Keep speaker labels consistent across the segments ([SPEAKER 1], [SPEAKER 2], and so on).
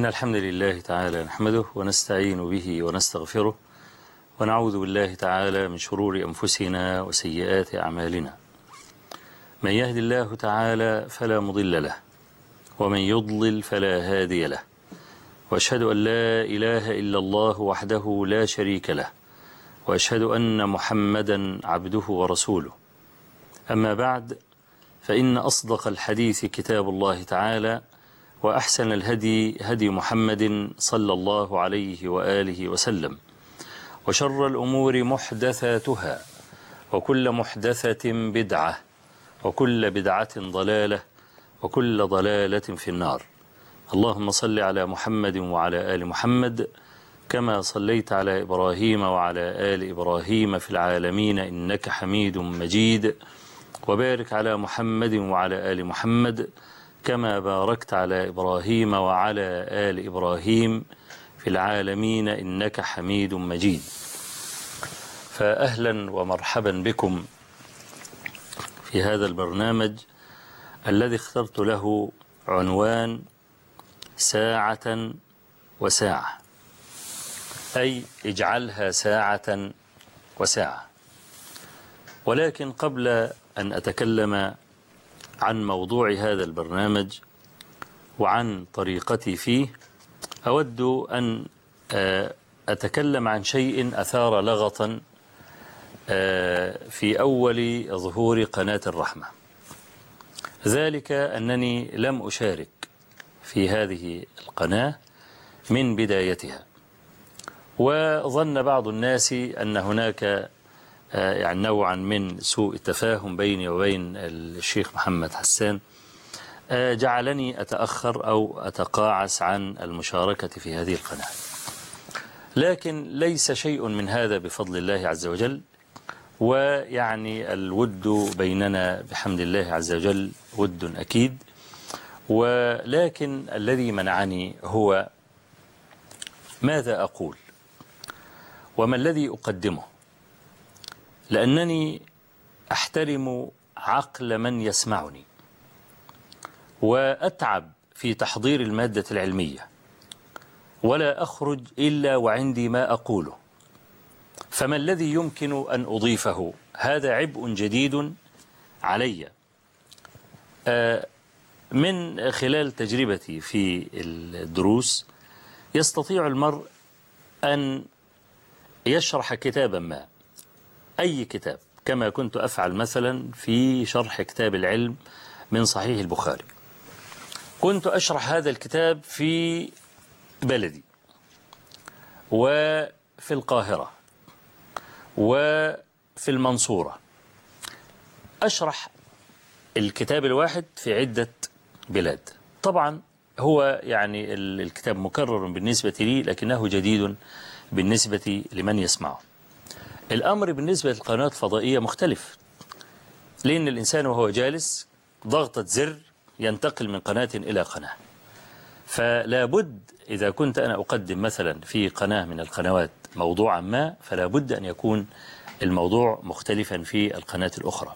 [SPEAKER 1] الحمد لله تعالى نحمده ونستعين به ونستغفره ونعوذ بالله تعالى من شرور أنفسنا وسيئات أعمالنا من يهد الله تعالى فلا مضل له ومن يضلل فلا هادي له وأشهد أن لا إله إلا الله وحده لا شريك له وأشهد أن محمدا عبده ورسوله أما بعد فإن أصدق الحديث كتاب الله تعالى وأحسن الهدي هدي محمد صلى الله عليه وآله وسلم وشر الأمور محدثاتها وكل محدثة بدعة وكل بدعة ضلالة وكل ضلالة في النار اللهم صل على محمد وعلى آل محمد كما صليت على إبراهيم وعلى آل إبراهيم في العالمين إنك حميد مجيد وبارك على محمد وعلى آل محمد كما باركت على إبراهيم وعلى آل إبراهيم في العالمين إنك حميد مجيد فأهلا ومرحبا بكم في هذا البرنامج الذي اخترت له عنوان ساعة وساعة أي اجعلها ساعة وساعة ولكن قبل أن أتكلم عن موضوع هذا البرنامج وعن طريقتي فيه أود أن أتكلم عن شيء أثار لغطا في أول ظهور قناة الرحمة ذلك أنني لم أشارك في هذه القناة من بدايتها وظن بعض الناس أن هناك يعني نوعا من سوء التفاهم بيني وبين الشيخ محمد حسان جعلني أتأخر أو أتقاعس عن المشاركة في هذه القناة لكن ليس شيء من هذا بفضل الله عز وجل ويعني الود بيننا بحمد الله عز وجل ود أكيد ولكن الذي منعني هو ماذا أقول وما الذي أقدمه لأنني أحترم عقل من يسمعني وأتعب في تحضير المادة العلمية ولا أخرج إلا وعندي ما أقوله فما الذي يمكن أن أضيفه هذا عبء جديد علي من خلال تجربتي في الدروس يستطيع المرء أن يشرح كتابا ما أي كتاب كما كنت أفعل مثلا في شرح كتاب العلم من صحيح البخاري كنت أشرح هذا الكتاب في بلدي وفي القاهرة وفي المنصورة أشرح الكتاب الواحد في عدة بلاد طبعا هو يعني الكتاب مكرر بالنسبة لي لكنه جديد بالنسبة لمن يسمعه الأمر بالنسبة للقنوات الفضائية مختلف لأن الإنسان وهو جالس ضغطة زر ينتقل من قناة إلى قناة فلا بد إذا كنت أنا أقدم مثلا في قناة من القنوات موضوعا ما فلا بد أن يكون الموضوع مختلفا في القناة الأخرى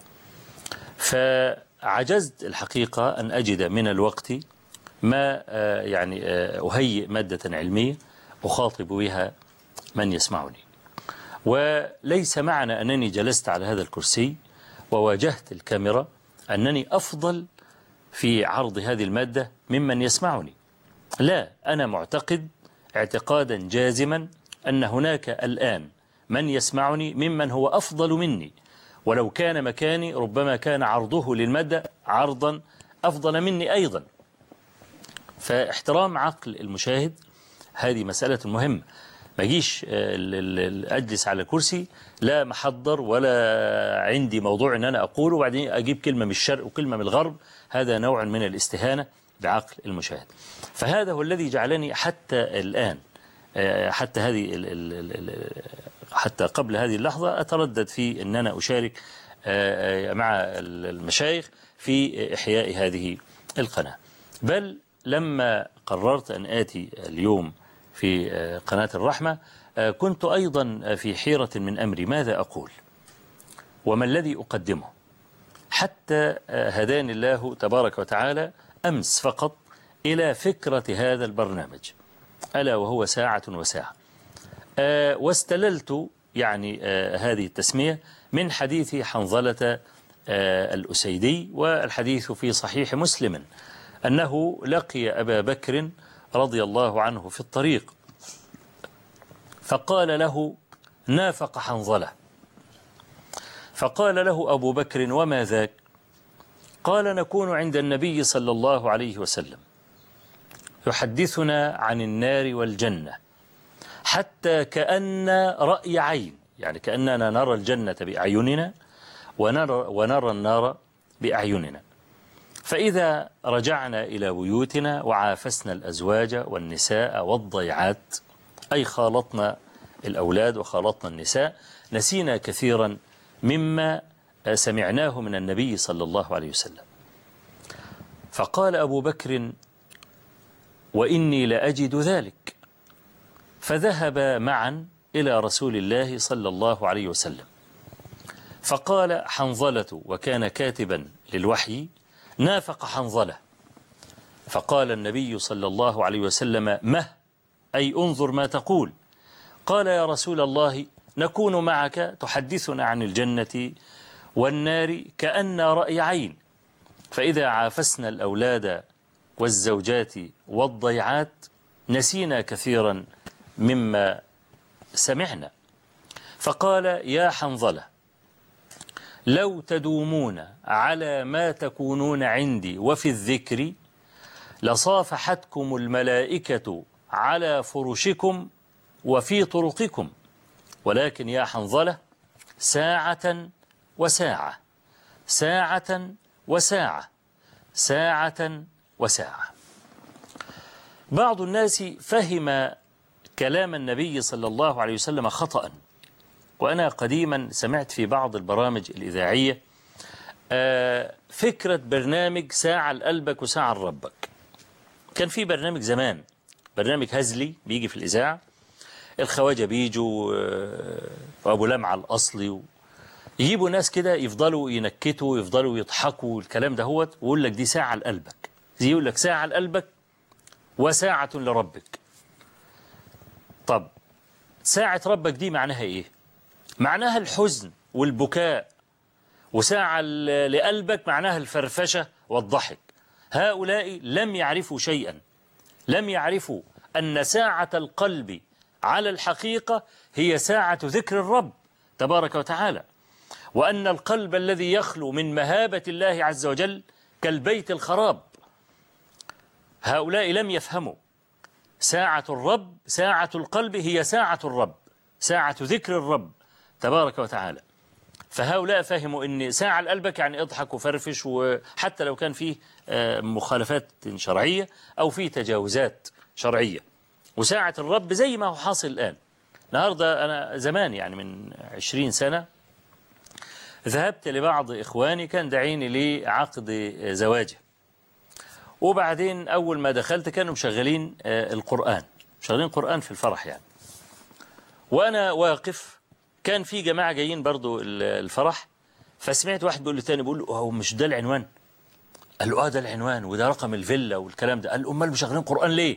[SPEAKER 1] فعجزت الحقيقة أن أجد من الوقت ما يعني أهيئ مادة علمية أخاطب بها من يسمعني وليس معنى أنني جلست على هذا الكرسي وواجهت الكاميرا أنني أفضل في عرض هذه المادة ممن يسمعني لا أنا معتقد اعتقادا جازما أن هناك الآن من يسمعني ممن هو أفضل مني ولو كان مكاني ربما كان عرضه للمادة عرضا أفضل مني أيضا فاحترام عقل المشاهد هذه مسألة مهمة ما اجيش اجلس على كرسي لا محضر ولا عندي موضوع ان انا اقوله وبعدين اجيب كلمه من الشرق وكلمه من الغرب هذا نوع من الاستهانه بعقل المشاهد فهذا هو الذي جعلني حتى الان حتى هذه حتى قبل هذه اللحظه اتردد في ان انا اشارك مع المشايخ في احياء هذه القناه بل لما قررت ان اتي اليوم في قناة الرحمة كنت أيضا في حيرة من أمري ماذا أقول وما الذي أقدمه حتى هداني الله تبارك وتعالى أمس فقط إلى فكرة هذا البرنامج ألا وهو ساعة وساعة آه واستللت يعني آه هذه التسمية من حديث حنظلة آه الأسيدي والحديث في صحيح مسلم أنه لقي أبا بكر رضي الله عنه في الطريق فقال له نافق حنظلة فقال له أبو بكر وما ذاك قال نكون عند النبي صلى الله عليه وسلم يحدثنا عن النار والجنة حتى كأن رأي عين يعني كأننا نرى الجنة بأعيننا ونرى, ونرى النار بأعيننا فإذا رجعنا إلى بيوتنا وعافسنا الأزواج والنساء والضيعات أي خالطنا الأولاد وخالطنا النساء نسينا كثيرا مما سمعناه من النبي صلى الله عليه وسلم فقال أبو بكر وإني لأجد ذلك فذهب معا إلى رسول الله صلى الله عليه وسلم فقال حنظلة وكان كاتبا للوحي نافق حنظلة فقال النبي صلى الله عليه وسلم مه أي انظر ما تقول قال يا رسول الله نكون معك تحدثنا عن الجنة والنار كأن رأي عين فإذا عافسنا الأولاد والزوجات والضيعات نسينا كثيرا مما سمعنا فقال يا حنظلة لو تدومون على ما تكونون عندي وفي الذكر لصافحتكم الملائكة على فرشكم وفي طرقكم ولكن يا حنظلة ساعة وساعة ساعة وساعة ساعة وساعة بعض الناس فهم كلام النبي صلى الله عليه وسلم خطأ وأنا قديما سمعت في بعض البرامج الإذاعية فكرة برنامج ساعة لقلبك وساعة لربك كان في برنامج زمان برنامج هزلي بيجي في الإذاعة الخواجة بيجوا وأبو لمعة الأصلي يجيبوا ناس كده يفضلوا ينكتوا يفضلوا يضحكوا الكلام ده هو ويقول لك دي ساعة لقلبك زي يقول لك ساعة لقلبك وساعة لربك طب ساعة ربك دي معناها ايه معناها الحزن والبكاء وساعة لقلبك معناها الفرفشة والضحك هؤلاء لم يعرفوا شيئا لم يعرفوا أن ساعة القلب على الحقيقة هي ساعة ذكر الرب تبارك وتعالى وأن القلب الذي يخلو من مهابة الله عز وجل كالبيت الخراب هؤلاء لم يفهموا ساعة الرب ساعة القلب هي ساعة الرب ساعة ذكر الرب تبارك وتعالى فهؤلاء فهموا أن ساعة لقلبك يعني اضحك وفرفش وحتى لو كان فيه مخالفات شرعية أو فيه تجاوزات شرعية وساعة الرب زي ما هو حاصل الآن النهاردة أنا زمان يعني من عشرين سنة ذهبت لبعض إخواني كان داعيني لعقد زواجه وبعدين أول ما دخلت كانوا مشغلين القرآن مشغلين قرآن في الفرح يعني وأنا واقف كان في جماعة جايين برضو الفرح فسمعت واحد بيقول للتاني بيقول له هو مش ده العنوان قال له اه ده العنوان وده رقم الفيلا والكلام ده قال له امال مشغلين قرآن ليه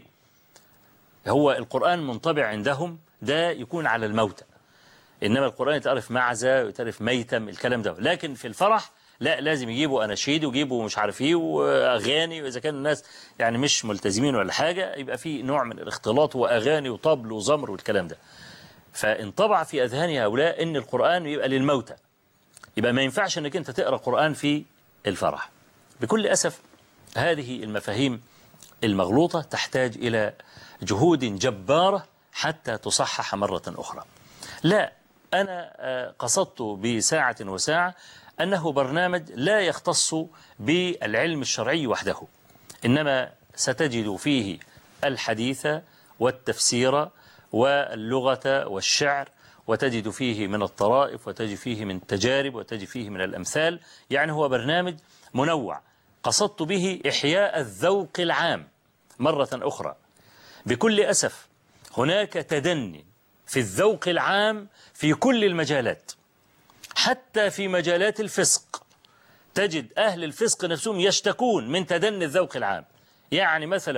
[SPEAKER 1] هو القرآن منطبع عندهم ده يكون على الموتى إنما القرآن يتعرف معزة ويتعرف ميتم الكلام ده لكن في الفرح لا لازم يجيبوا أناشيد ويجيبوا مش عارف ايه وأغاني وإذا كان الناس يعني مش ملتزمين ولا حاجة يبقى في نوع من الاختلاط وأغاني وطبل وزمر والكلام ده فانطبع في أذهان هؤلاء إن القرآن يبقى للموتى يبقى ما ينفعش إنك أنت تقرأ قرآن في الفرح بكل أسف هذه المفاهيم المغلوطة تحتاج إلى جهود جبارة حتى تصحح مرة أخرى لا أنا قصدت بساعة وساعة أنه برنامج لا يختص بالعلم الشرعي وحده إنما ستجد فيه الحديث والتفسير واللغة والشعر وتجد فيه من الطرائف وتجد فيه من التجارب وتجد فيه من الأمثال يعني هو برنامج منوع قصدت به إحياء الذوق العام مرة أخرى بكل أسف هناك تدني في الذوق العام في كل المجالات حتى في مجالات الفسق تجد أهل الفسق نفسهم يشتكون من تدني الذوق العام يعني مثلا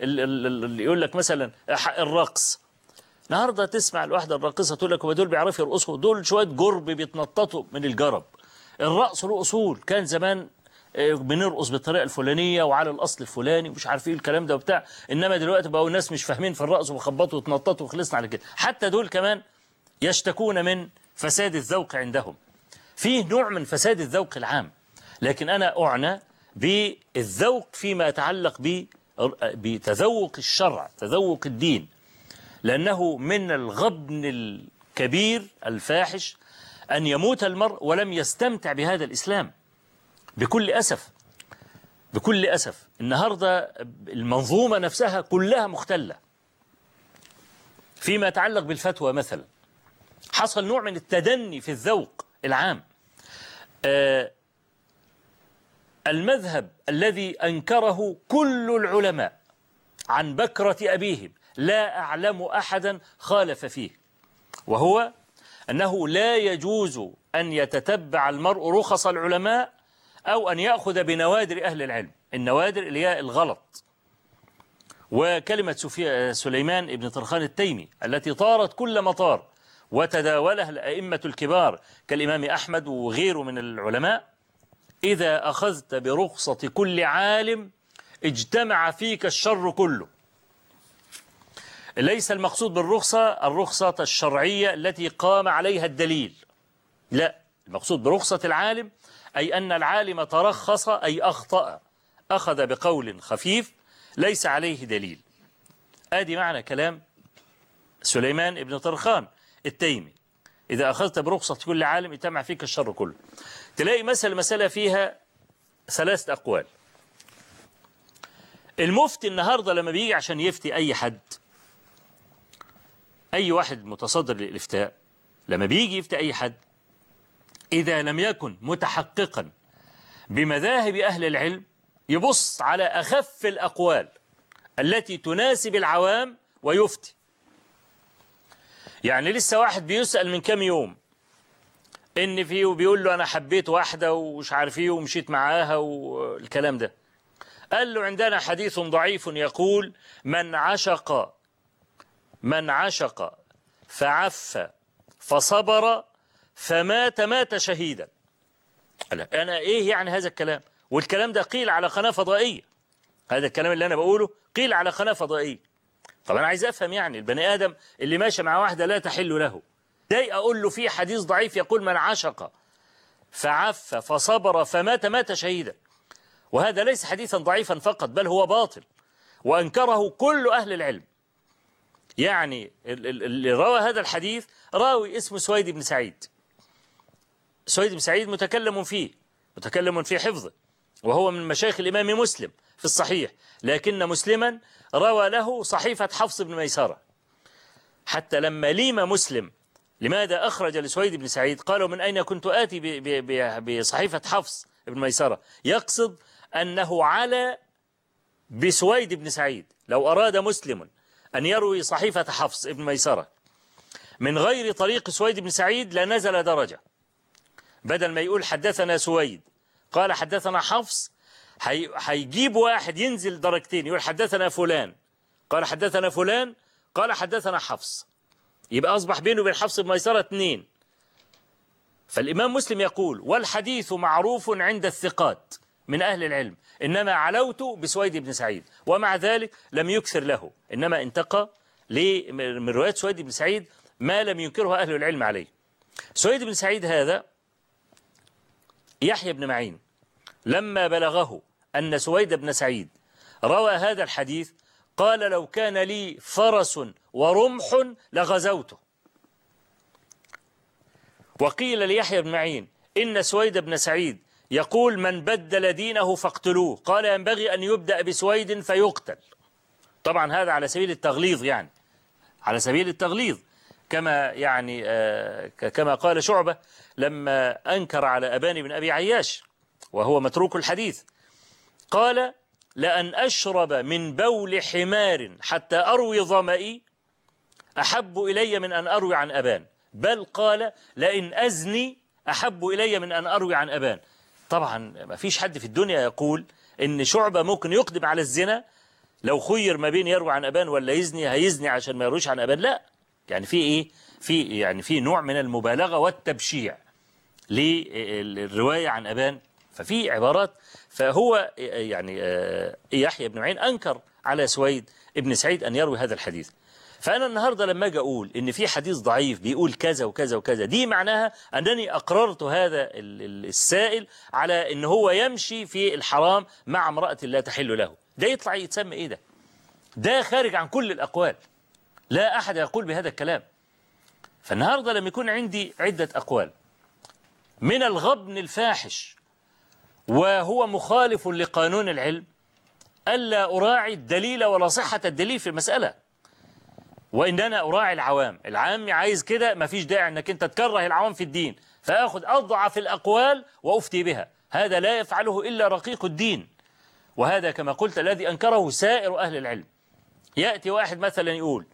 [SPEAKER 1] ال- ال- ال- اللي يقول لك مثلا ح- الرقص النهارده تسمع الواحده الراقصه تقول لك هو دول بيعرفوا يرقصوا دول شويه جرب بيتنططوا من الجرب الرقص له اصول كان زمان آه، بنرقص بالطريقه الفلانيه وعلى الاصل الفلاني ومش عارف ايه الكلام ده وبتاع انما دلوقتي بقوا الناس مش فاهمين في الرقص وبيخبطوا ويتنططوا وخلصنا على كده حتى دول كمان يشتكون من فساد الذوق عندهم فيه نوع من فساد الذوق العام لكن أنا أعنى بالذوق فيما يتعلق ب- بتذوق الشرع تذوق الدين لأنه من الغبن الكبير الفاحش أن يموت المرء ولم يستمتع بهذا الإسلام بكل أسف بكل أسف النهاردة المنظومة نفسها كلها مختلة فيما يتعلق بالفتوى مثلا حصل نوع من التدني في الذوق العام آه، المذهب الذي أنكره كل العلماء عن بكرة أبيهم لا أعلم أحدا خالف فيه وهو أنه لا يجوز أن يتتبع المرء رخص العلماء أو أن يأخذ بنوادر أهل العلم النوادر اللي هي الغلط وكلمة سفي- سليمان ابن طرخان التيمي التي طارت كل مطار وتداولها الأئمة الكبار كالإمام أحمد وغيره من العلماء إذا أخذت برخصة كل عالم اجتمع فيك الشر كله ليس المقصود بالرخصة الرخصة الشرعية التي قام عليها الدليل لا المقصود برخصة العالم أي أن العالم ترخص أي أخطأ أخذ بقول خفيف ليس عليه دليل آدي معنى كلام سليمان ابن طرخان التيمي إذا أخذت برخصة كل عالم اجتمع فيك الشر كله تلاقي مثل مسألة فيها ثلاثة أقوال المفتي النهاردة لما بيجي عشان يفتي أي حد أي واحد متصدر للإفتاء لما بيجي يفتي أي حد إذا لم يكن متحققا بمذاهب أهل العلم يبص على أخف الأقوال التي تناسب العوام ويفتي يعني لسه واحد بيسأل من كام يوم ان فيه بيقول له انا حبيت واحده ومش عارف ايه ومشيت معاها والكلام ده قال له عندنا حديث ضعيف يقول من عشق من عشق فعف فصبر فمات مات شهيدا قال انا ايه يعني هذا الكلام والكلام ده قيل على قناه فضائيه هذا الكلام اللي انا بقوله قيل على قناه فضائيه طب انا عايز افهم يعني البني ادم اللي ماشي مع واحده لا تحل له ده اقول له في حديث ضعيف يقول من عشق فعف فصبر فمات مات شهيدا وهذا ليس حديثا ضعيفا فقط بل هو باطل وانكره كل اهل العلم يعني ال- ال- اللي روى هذا الحديث راوي اسمه سويد بن سعيد سويد بن سعيد متكلم فيه متكلم في حفظه وهو من مشايخ الإمام مسلم في الصحيح لكن مسلما روى له صحيفة حفص بن ميسرة حتى لما ليم مسلم لماذا أخرج لسويد بن سعيد قالوا من أين كنت آتي ب- ب- ب- بصحيفة حفص بن ميسرة يقصد أنه على بسويد بن سعيد لو أراد مسلم أن يروي صحيفة حفص بن ميسرة من غير طريق سويد بن سعيد لنزل درجة بدل ما يقول حدثنا سويد قال حدثنا حفص هي- هيجيب واحد ينزل درجتين يقول حدثنا فلان قال حدثنا فلان قال حدثنا حفص يبقى أصبح بينه وبين حفص بن ميسرة اثنين فالإمام مسلم يقول والحديث معروف عند الثقات من أهل العلم إنما علوت بسويد بن سعيد ومع ذلك لم يكثر له إنما انتقى ل- من رواية سويد بن سعيد ما لم ينكره أهل العلم عليه سويد بن سعيد هذا يحيى بن معين لما بلغه أن سويد بن سعيد روى هذا الحديث قال لو كان لي فرس ورمح لغزوته وقيل ليحيى بن معين إن سويد بن سعيد يقول من بدل دينه فاقتلوه قال ينبغي أن يبدأ بسويد فيقتل طبعا هذا على سبيل التغليظ يعني على سبيل التغليظ كما يعني آه، ك- كما قال شعبة لما أنكر على أبان بن أبي عياش وهو متروك الحديث قال لأن أشرب من بول حمار حتى أروي ظمئي أحب إلي من أن أروي عن أبان بل قال لئن أزني أحب إلي من أن أروي عن أبان طبعا ما فيش حد في الدنيا يقول إن شعبة ممكن يقدم على الزنا لو خير ما بين يروي عن أبان ولا يزني هيزني عشان ما يرويش عن أبان لا يعني في إيه في يعني في نوع من المبالغة والتبشيع للرواية عن أبان ففي عبارات فهو يعني آه، يحيى بن معين أنكر على سويد ابن سعيد أن يروي هذا الحديث فأنا النهاردة لما أجي أقول إن في حديث ضعيف بيقول كذا وكذا وكذا دي معناها أنني أقررت هذا ال- ال- السائل على إن هو يمشي في الحرام مع امرأة لا تحل له ده يطلع يتسمى إيه ده ده خارج عن كل الأقوال لا أحد يقول بهذا الكلام فالنهاردة لما يكون عندي عدة أقوال من الغبن الفاحش وهو مخالف لقانون العلم ألا أراعي الدليل ولا صحة الدليل في المسألة وإن أنا أراعي العوام العام عايز كده مفيش داعي أنك أنت تكره العوام في الدين فأخذ أضعف الأقوال وأفتي بها هذا لا يفعله إلا رقيق الدين وهذا كما قلت الذي أنكره سائر أهل العلم يأتي واحد مثلا يقول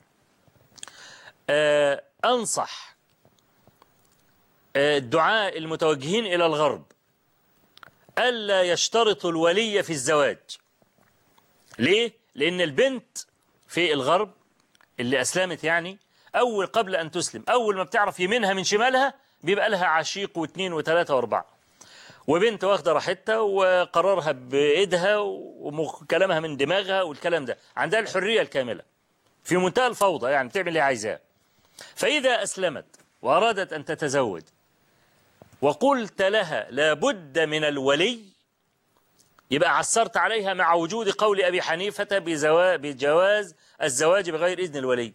[SPEAKER 1] آه أنصح آه، الدعاء المتوجهين إلى الغرب ألا يشترطوا الولي في الزواج ليه؟ لأن البنت في الغرب اللي أسلمت يعني أول قبل أن تسلم أول ما بتعرف يمينها من شمالها بيبقى لها عشيق واثنين وثلاثة وأربعة وبنت واخدة راحتها وقرارها بإيدها وكلامها من دماغها والكلام ده عندها الحرية الكاملة في منتهى الفوضى يعني بتعمل اللي عايزاه فإذا أسلمت وأرادت أن تتزوج وقلت لها لابد من الولي يبقى عسرت عليها مع وجود قول أبي حنيفة بزوا- بجواز الزواج بغير إذن الولي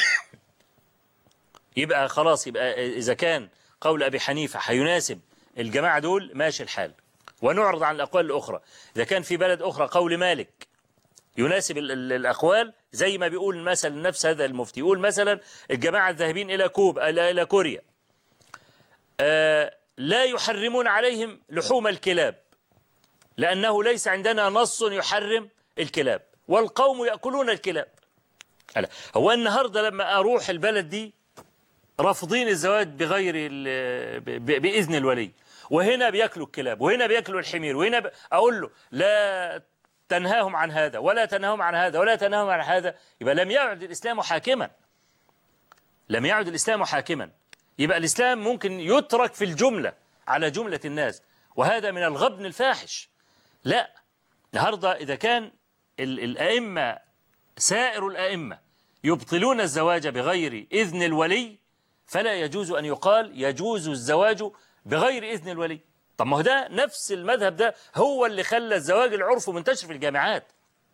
[SPEAKER 1] يبقى خلاص يبقى إذا كان قول أبي حنيفة هيناسب الجماعة دول ماشي الحال ونعرض عن الأقوال الأخرى إذا كان في بلد أخرى قول مالك يناسب ال- ال- الأقوال زي ما بيقول مثلا نفس هذا المفتي يقول مثلا الجماعة الذاهبين إلى كوب إلى إلى كوريا آه، لا يحرمون عليهم لحوم الكلاب لأنه ليس عندنا نص يحرم الكلاب والقوم يأكلون الكلاب ألا هو النهاردة لما أروح البلد دي رافضين الزواج بغير ال- ب- ب- بإذن الولي وهنا بياكلوا الكلاب وهنا بياكلوا الحمير وهنا ب... أقول له لا تنهاهم عن هذا ولا تنهاهم عن هذا ولا تنهاهم عن هذا يبقى لم يعد الإسلام حاكما لم يعد الإسلام حاكما يبقى الإسلام ممكن يترك في الجملة على جملة الناس وهذا من الغبن الفاحش لا النهاردة إذا كان ال- الأئمة سائر الأئمة يبطلون الزواج بغير إذن الولي فلا يجوز أن يقال يجوز الزواج بغير إذن الولي طب ما هو ده نفس المذهب ده هو اللي خلى الزواج العرف منتشر في الجامعات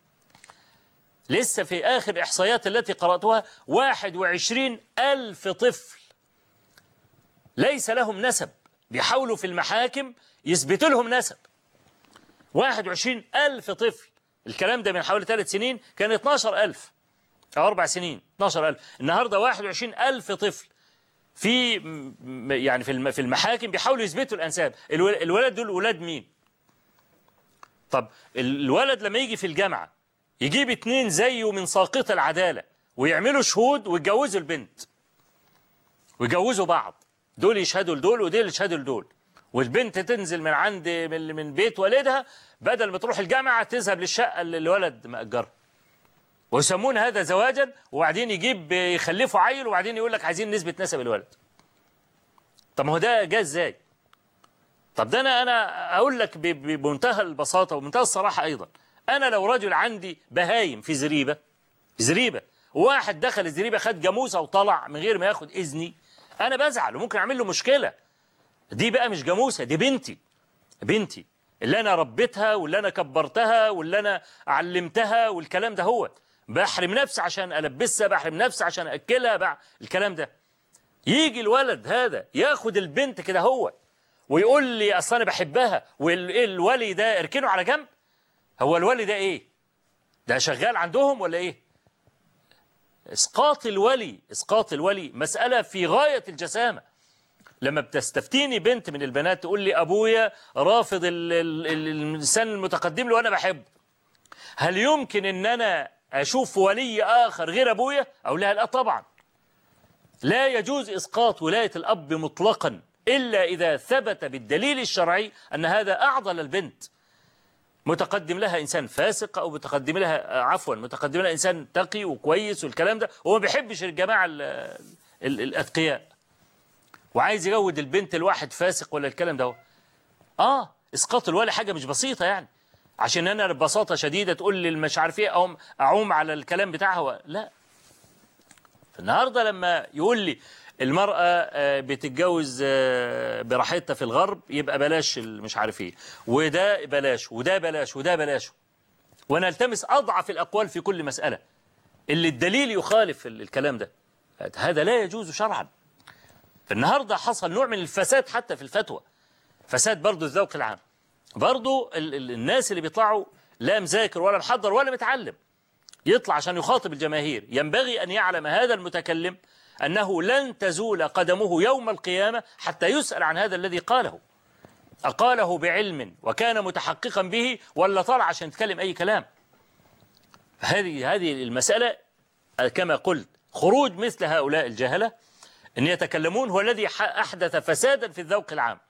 [SPEAKER 1] لسه في آخر إحصائيات التي قرأتها 21 ألف طفل ليس لهم نسب بيحاولوا في المحاكم يثبتوا لهم نسب 21 ألف طفل الكلام ده من حوالي ثلاث سنين كان 12 ألف أو أربع سنين 12 ألف النهاردة 21 ألف طفل في م- يعني في الم- في المحاكم بيحاولوا يثبتوا الأنساب الول- الولد دول ولاد مين طب الولد لما يجي في الجامعة يجيب اتنين زيه من ساقط العدالة ويعملوا شهود ويتجوزوا البنت ويجوزوا بعض دول يشهدوا لدول ودول يشهدوا لدول والبنت تنزل من عند من من بيت والدها بدل ما تروح الجامعة تذهب للشقة اللي الولد مأجرها ويسمون هذا زواجا وبعدين يجيب يخلفوا عيل وبعدين يقول لك عايزين نسبة نسب الولد طب ما هو ده جه ازاي طب ده انا انا اقول لك ب- ب- بمنتهى البساطه وبمنتهى الصراحه ايضا انا لو رجل عندي بهايم في زريبه زريبه واحد دخل الزريبه خد جاموسه وطلع من غير ما ياخد اذني انا بزعل وممكن اعمل له مشكله دي بقى مش جاموسه دي بنتي بنتي اللي انا ربيتها واللي انا كبرتها واللي انا علمتها والكلام ده هو بحرم نفسي عشان البسها بحرم نفسي عشان اكلها بع... الكلام ده يجي الولد هذا ياخد البنت كده هو ويقول لي اصل انا بحبها والولي ده اركنه على جنب هو الولي ده ايه ده شغال عندهم ولا ايه اسقاط الولي اسقاط الولي مسألة في غاية الجسامة لما بتستفتيني بنت من البنات تقول لي ابويا رافض ال- ال- ال- الانسان المتقدم له وانا بحبه هل يمكن ان انا اشوف ولي اخر غير ابويا اقول لها لا طبعا لا يجوز اسقاط ولايه الاب مطلقا الا اذا ثبت بالدليل الشرعي ان هذا اعضل البنت متقدم لها إنسان فاسق أو متقدم لها عفوا متقدم لها إنسان تقي وكويس والكلام ده وما بيحبش الجماعة ال ال الأتقياء وعايز يجود البنت الواحد فاسق ولا الكلام ده آه إسقاط الولي حاجة مش بسيطة يعني عشان أنا ببساطة شديدة تقول لي مش عارف إيه أعوم, أعوم على الكلام بتاعها لا النهاردة لما يقول لي المرأة بتتجوز براحتها في الغرب يبقى بلاش مش عارف ايه وده بلاش وده بلاش وده بلاش ونلتمس أضعف الأقوال في كل مسألة اللي الدليل يخالف الكلام ده هذا لا يجوز شرعا النهاردة حصل نوع من الفساد حتى في الفتوى فساد برضو الذوق العام برضو الناس اللي بيطلعوا لا مذاكر ولا محضر ولا متعلم يطلع عشان يخاطب الجماهير ينبغي أن يعلم هذا المتكلم أنه لن تزول قدمه يوم القيامة حتى يسأل عن هذا الذي قاله أقاله بعلم وكان متحققا به ولا طلع عشان يتكلم أي كلام هذه هذه المسألة كما قلت خروج مثل هؤلاء الجهلة أن يتكلمون هو الذي أحدث فسادا في الذوق العام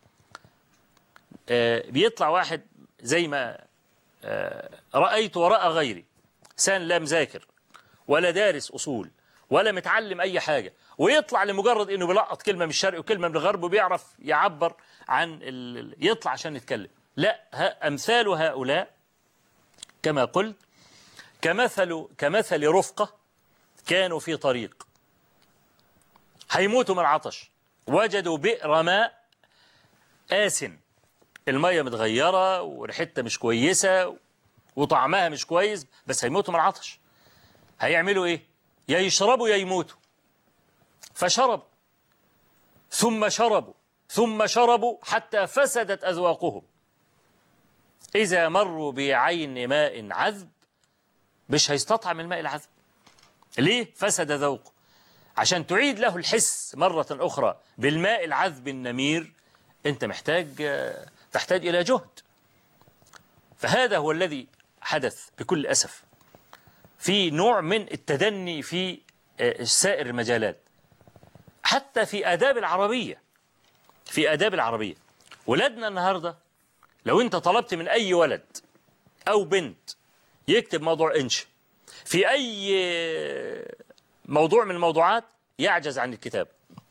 [SPEAKER 1] بيطلع واحد زي ما رأيت وراء غيري سان لا مذاكر ولا دارس أصول ولا متعلم أي حاجة ويطلع لمجرد أنه بيلقط كلمة من الشرق وكلمة من الغرب وبيعرف يعبر عن ال... يطلع عشان يتكلم لا ها أمثال هؤلاء كما قلت كمثل كمثل رفقة كانوا في طريق هيموتوا من العطش وجدوا بئر ماء آسن المية متغيرة وريحتها مش كويسة وطعمها مش كويس بس هيموتوا من العطش هيعملوا ايه يا يشربوا يا يموتوا فشربوا ثم شربوا ثم شربوا حتى فسدت أذواقهم إذا مروا بعين ماء عذب مش هيستطعم الماء العذب ليه فسد ذوقه عشان تعيد له الحس مرة أخرى بالماء العذب النمير أنت محتاج تحتاج إلى جهد فهذا هو الذي حدث بكل أسف في نوع من التدني في سائر المجالات حتى في آداب العربية في آداب العربية ولادنا النهاردة لو أنت طلبت من أي ولد أو بنت يكتب موضوع إنش في أي موضوع من الموضوعات يعجز عن الكتاب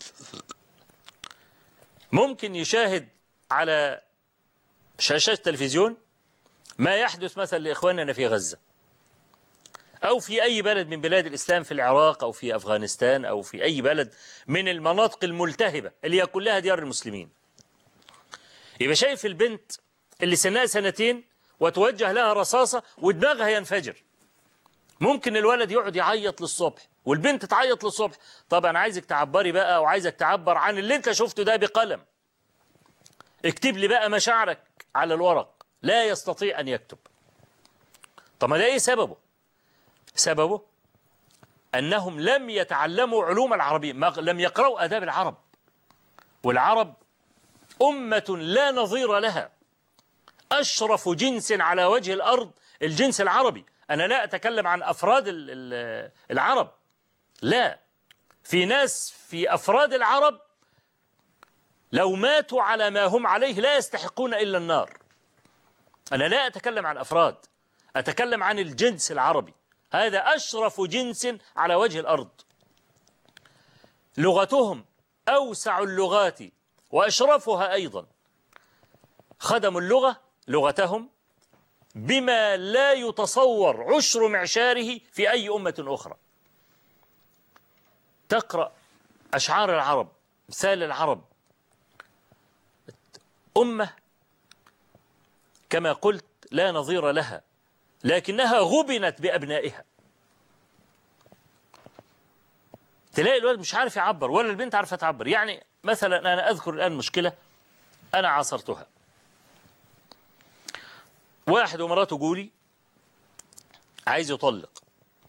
[SPEAKER 1] ممكن يشاهد على شاشات التلفزيون ما يحدث مثلا لإخواننا في غزة أو في أي بلد من بلاد الإسلام في العراق أو في أفغانستان أو في أي بلد من المناطق الملتهبة اللي هي كلها ديار المسلمين يبقى شايف البنت اللي سنها سنتين وتوجه لها رصاصة ودماغها ينفجر ممكن الولد يقعد يعيط للصبح والبنت تعيط للصبح طب أنا عايزك تعبري بقى أو عايزك تعبر عن اللي أنت شفته ده بقلم اكتب لي بقى مشاعرك على الورق لا يستطيع أن يكتب طب ما ده إيه سببه سببه أنهم لم يتعلموا علوم العربية لم يقرأوا أداب العرب والعرب أمة لا نظير لها أشرف جنس على وجه الأرض الجنس العربي أنا لا أتكلم عن أفراد العرب لا في ناس في أفراد العرب لو ماتوا على ما هم عليه لا يستحقون إلا النار أنا لا أتكلم عن أفراد أتكلم عن الجنس العربي هذا أشرف جنس على وجه الأرض لغتهم أوسع اللغات وأشرفها أيضا خدموا اللغة لغتهم بما لا يتصور عشر معشاره في أي أمة أخرى تقرأ أشعار العرب مثال العرب أمة كما قلت لا نظير لها لكنها غبنت بأبنائها تلاقي الولد مش عارف يعبر ولا البنت عارفة تعبر يعني مثلا أنا أذكر الآن مشكلة أنا عاصرتها واحد ومراته جولي عايز يطلق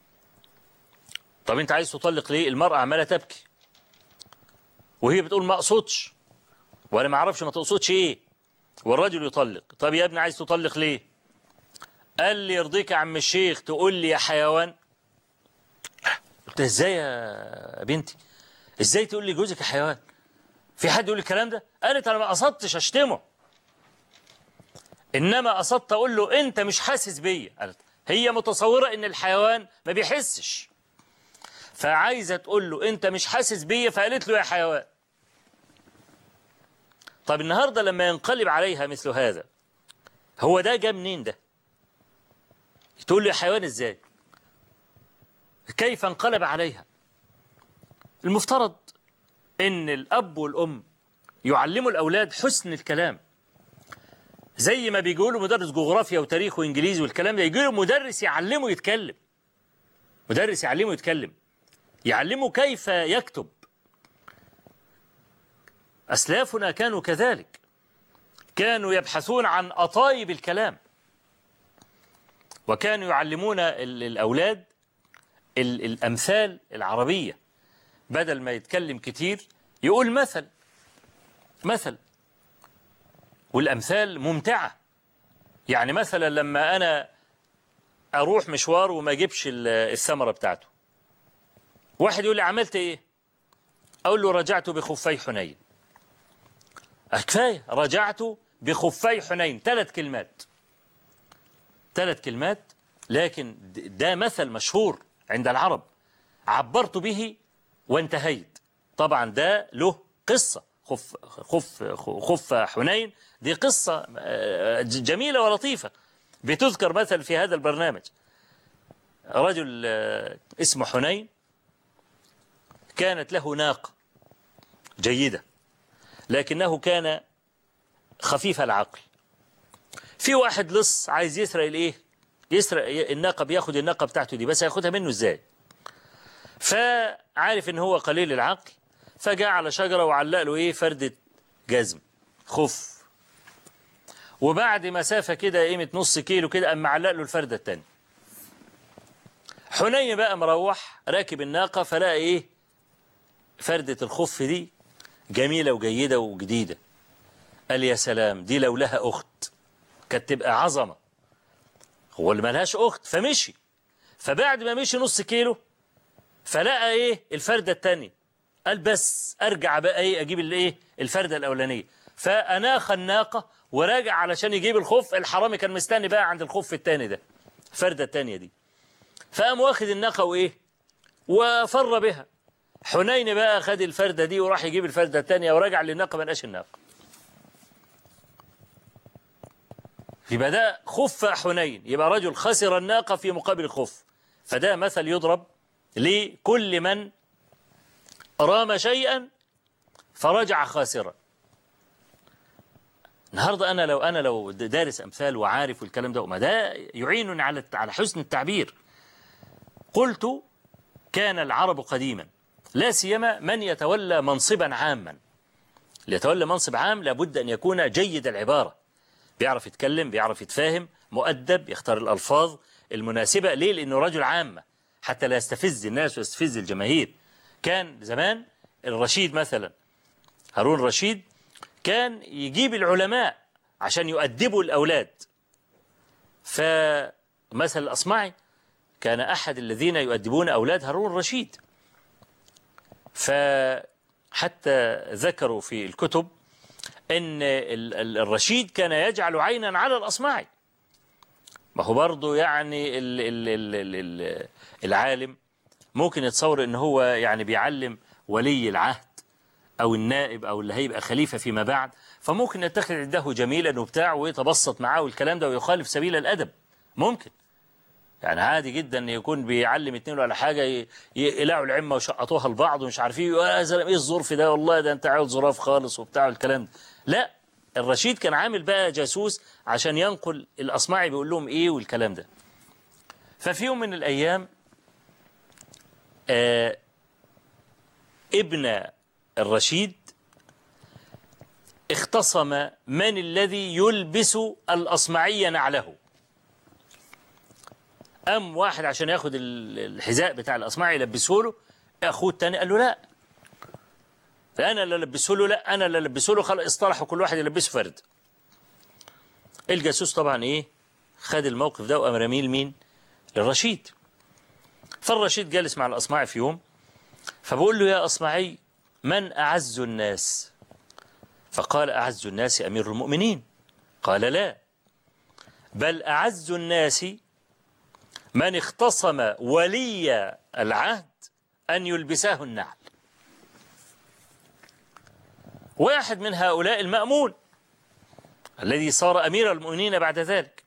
[SPEAKER 1] طب انت عايز تطلق ليه المرأة عمالة تبكي وهي بتقول ما اقصدش وانا ما اعرفش ما تقصدش ايه والرجل يطلق طب يا ابني عايز تطلق ليه قال لي يرضيك يا عم الشيخ تقول لي يا حيوان قلت ازاي يا بنتي ازاي تقول لي جوزك يا حيوان في حد يقول الكلام ده قالت انا ما قصدتش اشتمه إنما قصدت أقول له أنت مش حاسس بيا قالت هي متصورة إن الحيوان ما بيحسش فعايزة تقول له أنت مش حاسس بيا فقالت له يا حيوان طب النهاردة لما ينقلب عليها مثل هذا هو ده جا منين ده تقول له يا حيوان ازاي كيف انقلب عليها المفترض ان الاب والام يعلموا الاولاد حسن الكلام زي ما بيقولوا مدرس جغرافيا وتاريخ وانجليزي والكلام ده يجي له مدرس يعلمه يتكلم مدرس يعلمه يتكلم يعلمه كيف يكتب أسلافنا كانوا كذلك كانوا يبحثون عن أطايب الكلام وكانوا يعلمون الأولاد الأمثال العربية بدل ما يتكلم كتير يقول مثل مثل والأمثال ممتعة يعني مثلا لما أنا أروح مشوار وما أجيبش الثمرة بتاعته واحد يقول لي عملت إيه أقول له رجعت بخفي حنين كفاية رجعت بخفي حنين ثلاث كلمات ثلاث كلمات لكن ده مثل مشهور عند العرب عبرت به وانتهيت طبعا ده له قصة خف خف خف حنين دي قصة جميلة ولطيفة بتذكر مثل في هذا البرنامج رجل اسمه حنين كانت له ناقة جيدة لكنه كان خفيف العقل في واحد لص عايز يسرق الايه يسرق الناقة بياخد الناقة بتاعته دي بس هياخدها منه ازاي فعارف ان هو قليل العقل فجاء على شجرة وعلق له ايه فردة جزم خف وبعد مسافة كده قيمة نص كيلو كده قام معلق له الفردة التانية حنين بقى مروح راكب الناقة فلقى ايه فردة الخف دي جميلة وجيدة وجديدة قال يا سلام دي لو لها أخت كانت تبقى عظمة هو اللي ملهاش أخت فمشي فبعد ما مشي نص كيلو فلقى إيه الفردة التانية قال بس أرجع بقى إيه أجيب الإيه الفردة الأولانية فأناخ الناقة وراجع علشان يجيب الخف الحرامي كان مستني بقى عند الخف التاني ده الفردة التانية دي فقام واخد الناقة وإيه وفر بها حنين بقى خد الفردة دي وراح يجيب الفردة التانية ورجع للناقة ما لقاش الناقة يبقى ده خف حنين يبقى رجل خسر الناقة في مقابل خف فده مثل يضرب لكل من رام شيئا فرجع خاسرا النهارده انا لو انا لو دارس امثال وعارف الكلام ده ما ده يعينني على على حسن التعبير قلت كان العرب قديما لا سيما من يتولى منصبا عاما ليتولى منصب عام لابد أن يكون جيد العبارة بيعرف يتكلم بيعرف يتفاهم مؤدب يختار الألفاظ المناسبة ليه لأنه رجل عامة حتى لا يستفز الناس ويستفز الجماهير كان زمان الرشيد مثلا هارون رشيد كان يجيب العلماء عشان يؤدبوا الأولاد فمثل الأصمعي كان أحد الذين يؤدبون أولاد هارون رشيد فحتى ذكروا في الكتب أن الرشيد كان يجعل عينا على الأصمعي ما هو برضه يعني ال ال ال ال ال العالم ممكن يتصور ان هو يعني بيعلم ولي العهد او النائب او اللي هيبقى خليفه فيما بعد فممكن يتخذ عنده جميلا وبتاع ويتبسط معاه والكلام ده ويخالف سبيل الادب ممكن يعني عادي جدا ان يكون بيعلم اتنين ولا حاجه يقلعوا العمه وشقطوها لبعض ومش عارف ايه يا زلمه ايه الظرف ده والله ده انت عاوز ظراف خالص وبتاع الكلام ده لا الرشيد كان عامل بقى جاسوس عشان ينقل الاصمعي بيقول لهم ايه والكلام ده ففي يوم من الايام آه ابن الرشيد اختصم من الذي يلبس الأصمعي نعله أم واحد عشان ياخد الحذاء بتاع الأصمعي يلبسه له أخوه التاني قال له لا فأنا اللي لبسه له لا أنا اللي لبسه له خلاص اصطلحوا كل واحد يلبسه فرد الجاسوس طبعا إيه خد الموقف ده وقام رميه لمين للرشيد فالرشيد جالس مع الأصمعي في يوم فبقول له يا أصمعي من أعز الناس فقال أعز الناس أمير المؤمنين قال لا بل أعز الناس من اختصم ولي العهد أن يلبسه النعل واحد من هؤلاء المأمون الذي صار أمير المؤمنين بعد ذلك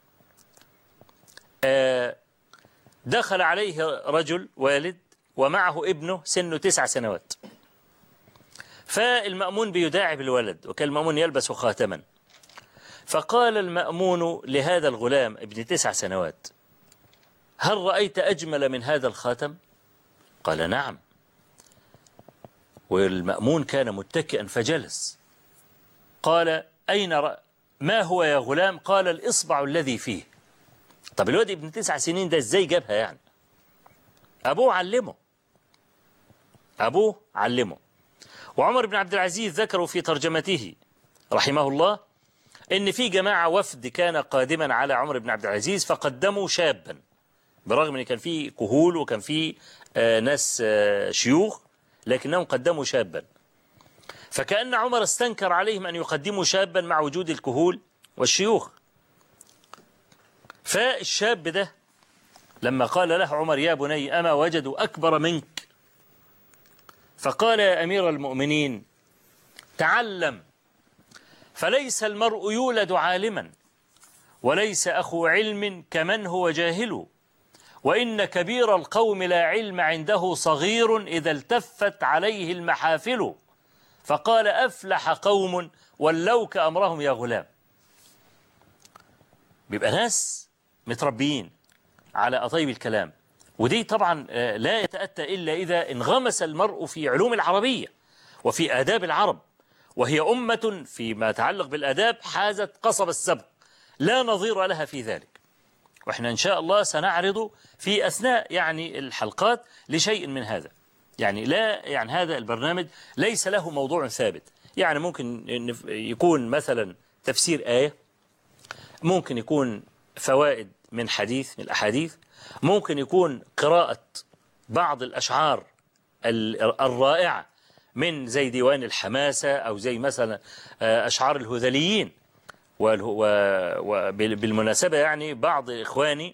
[SPEAKER 1] آه، دخل عليه رجل والد ومعه ابنه سنه تسع سنوات فالمأمون بيداعب الولد وكان المأمون يلبس خاتما فقال المأمون لهذا الغلام ابن تسع سنوات هل رأيت أجمل من هذا الخاتم قال نعم والمأمون كان متكئا فجلس قال أين رأ... ما هو يا غلام قال الإصبع الذي فيه طب الواد ابن تسع سنين ده ازاي جابها يعني أبوه علمه أبوه علمه وعمر بن عبد العزيز ذكروا في ترجمته رحمه الله إن في جماعة وفد كان قادما على عمر بن عبد العزيز فقدموا شابا برغم أن كان في كهول وكان في آه ناس آه شيوخ لكنهم قدموا شابا فكأن عمر استنكر عليهم أن يقدموا شابا مع وجود الكهول والشيوخ فالشاب ده لما قال له عمر يا بني أما وجدوا أكبر منك فقال يا أمير المؤمنين تعلم فليس المرء يولد عالما وليس أخو علم كمن هو جاهل وإن كبير القوم لا علم عنده صغير إذا التفت عليه المحافل فقال أفلح قوم ولوك أمرهم يا غلام بيبقى ناس متربيين على أطيب الكلام ودي طبعا لا يتأتى إلا إذا انغمس المرء في علوم العربية وفي آداب العرب وهي أمة فيما يتعلق بالآداب حازت قصب السبق لا نظير لها في ذلك وإحنا إن شاء الله سنعرض في أثناء يعني الحلقات لشيء من هذا يعني لا يعني هذا البرنامج ليس له موضوع ثابت يعني ممكن يكون مثلا تفسير آية ممكن يكون فوائد من حديث من الأحاديث ممكن يكون قراءة بعض الأشعار الرائعة من زي ديوان الحماسة أو زي مثلا أشعار الهذليين وبالمناسبة يعني بعض إخواني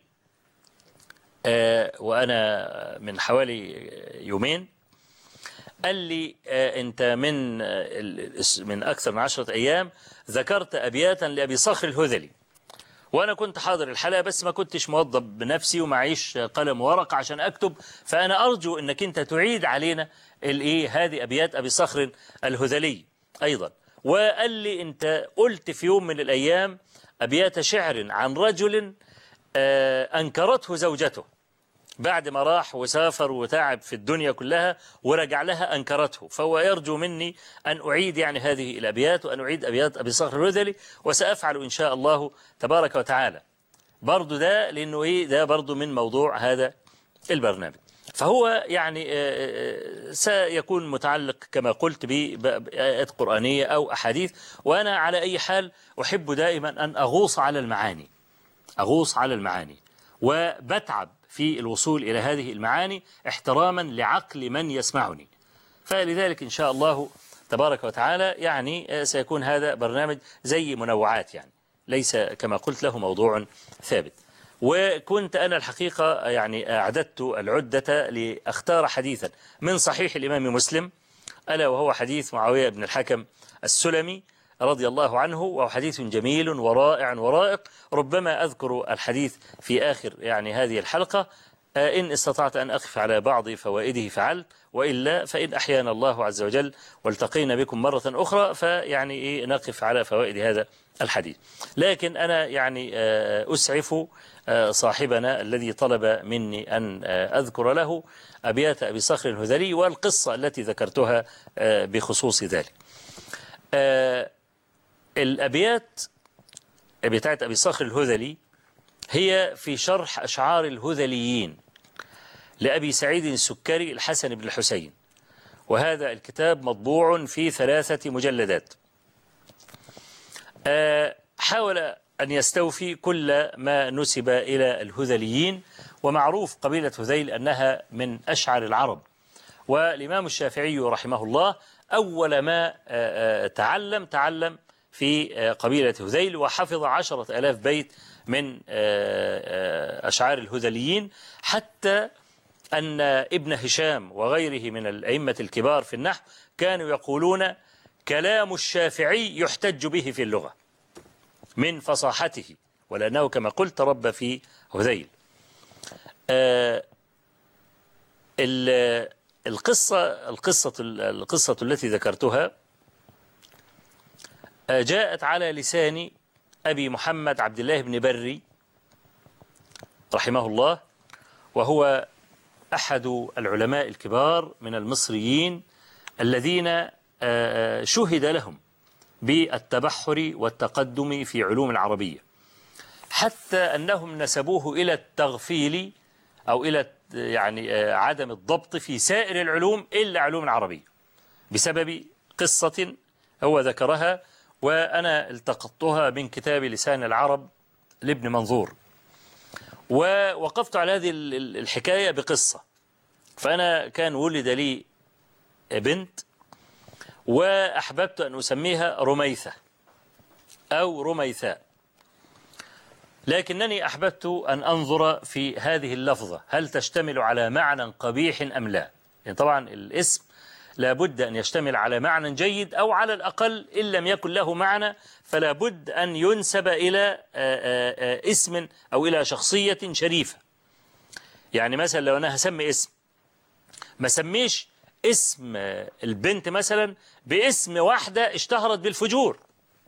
[SPEAKER 1] وأنا من حوالي يومين قال لي أنت من من أكثر من عشرة أيام ذكرت أبياتا لأبي صخر الهذلي وأنا كنت حاضر الحلقة بس ما كنتش موظب بنفسي ومعيش قلم ورقة عشان أكتب فأنا أرجو أنك أنت تعيد علينا الإيه هذه أبيات أبي صخر الهذلي أيضا وقال لي أنت قلت في يوم من الأيام أبيات شعر عن رجل أنكرته زوجته بعد ما راح وسافر وتعب في الدنيا كلها ورجع لها أنكرته فهو يرجو مني أن أعيد يعني هذه الأبيات وأن أعيد أبيات أبي صخر الرذلي وسأفعل إن شاء الله تبارك وتعالى برضو ده لأنه إيه ده برضو من موضوع هذا البرنامج فهو يعني سيكون متعلق كما قلت بآيات قرآنية أو أحاديث وأنا على أي حال أحب دائما أن أغوص على المعاني أغوص على المعاني وبتعب في الوصول إلى هذه المعاني احتراما لعقل من يسمعني فلذلك إن شاء الله تبارك وتعالى يعني سيكون هذا برنامج زي منوعات يعني ليس كما قلت له موضوع ثابت وكنت أنا الحقيقة يعني أعددت العدة لأختار حديثا من صحيح الإمام مسلم ألا وهو حديث معاوية بن الحكم السلمي رضي الله عنه وهو حديث جميل ورائع ورائق ربما أذكر الحديث في آخر يعني هذه الحلقة إن استطعت أن أقف على بعض فوائده فعلت وإلا فإن أحيانا الله عز وجل والتقينا بكم مرة أخرى فيعني إيه نقف على فوائد هذا الحديث لكن أنا يعني أسعف صاحبنا الذي طلب مني أن أذكر له أبيات أبي صخر الهذلي والقصة التي ذكرتها بخصوص ذلك الأبيات بتاعت أبي صخر الهذلي هي في شرح أشعار الهذليين لأبي سعيد السكري الحسن بن الحسين وهذا الكتاب مطبوع في ثلاثة مجلدات حاول أن يستوفي كل ما نسب إلى الهذليين ومعروف قبيلة هذيل أنها من أشعر العرب والإمام الشافعي رحمه الله أول ما تعلم تعلم في قبيلة هذيل وحفظ عشرة ألاف بيت من أشعار الهذليين حتى أن ابن هشام وغيره من الأئمة الكبار في النحو كانوا يقولون كلام الشافعي يحتج به في اللغة من فصاحته ولأنه كما قلت رب في هذيل القصة القصة القصة التي ذكرتها جاءت على لسان أبي محمد عبد الله بن بري رحمه الله وهو أحد العلماء الكبار من المصريين الذين شهد لهم بالتبحر والتقدم في علوم العربية حتى أنهم نسبوه إلى التغفيل أو إلى يعني عدم الضبط في سائر العلوم إلا علوم العربية بسبب قصة هو ذكرها وأنا التقطتها من كتاب لسان العرب لابن منظور ووقفت على هذه الحكاية بقصة فأنا كان ولد لي بنت وأحببت أن أسميها رميثة أو رميثاء لكنني أحببت أن أنظر في هذه اللفظة هل تشتمل على معنى قبيح أم لا يعني طبعا الاسم لابد أن يشتمل على معنى جيد أو على الأقل إن لم يكن له معنى فلا بد أن ينسب إلى اسم أو إلى شخصية شريفة يعني مثلا لو أنا هسمي اسم ما سميش اسم البنت مثلا باسم واحدة اشتهرت بالفجور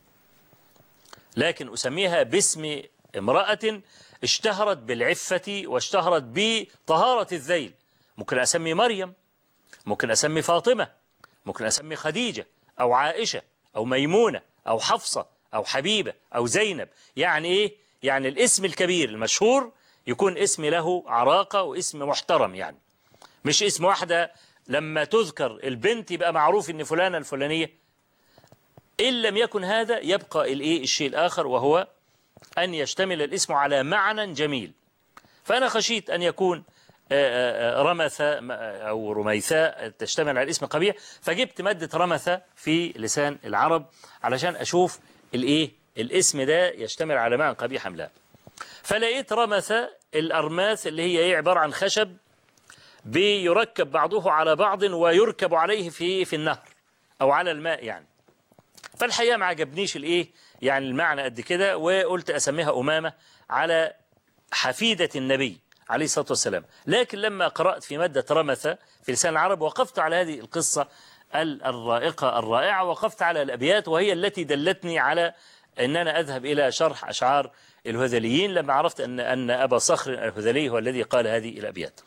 [SPEAKER 1] لكن أسميها باسم امرأة اشتهرت بالعفة واشتهرت بطهارة الذيل ممكن أسمي مريم ممكن أسمي فاطمة ممكن أسمي خديجة أو عائشة أو ميمونة أو حفصة أو حبيبة أو زينب يعني إيه؟ يعني الاسم الكبير المشهور يكون اسم له عراقة واسم محترم يعني مش اسم واحدة لما تذكر البنت يبقى معروف ان فلانة الفلانية إن لم يكن هذا يبقى الإيه الشيء الآخر وهو أن يشتمل الاسم على معنى جميل فأنا خشيت أن يكون رمثة أو رميثاء تشتمل على الاسم قبيح فجبت مادة رمثة في لسان العرب علشان أشوف الإيه الاسم ده يشتمل على معنى قبيح أم لا فلقيت رمثة الأرماث اللي هي إيه عبارة عن خشب بيركب بعضه على بعض ويركب عليه في في النهر أو على الماء يعني فالحقيقة ما عجبنيش الإيه يعني المعنى قد كده وقلت أسميها أمامة على حفيدة النبي عليه الصلاة والسلام لكن لما قرأت في مادة رمثة في لسان العرب وقفت على هذه القصة الرائقة الرائعة وقفت على الأبيات وهي التي دلتني على أن أنا أذهب إلى شرح أشعار الهذليين لما عرفت أن أن أبا صخر الهذلي هو الذي قال هذه الأبيات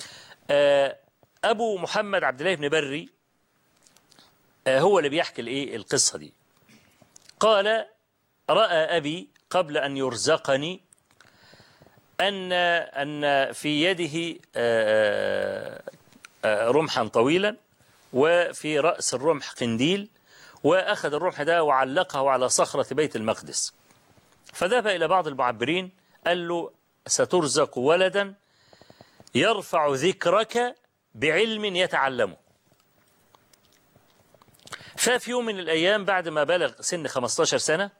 [SPEAKER 1] أبو محمد عبد الله بن بري هو اللي بيحكي الإيه القصة دي قال رأى أبي قبل أن يرزقني أن أن في يده رمحا طويلا وفي رأس الرمح قنديل وأخذ الرمح ده وعلقه على صخرة بيت المقدس فذهب إلى بعض المعبرين قال له سترزق ولدا يرفع ذكرك بعلم يتعلمه ففي يوم من الأيام بعد ما بلغ سن 15 سنة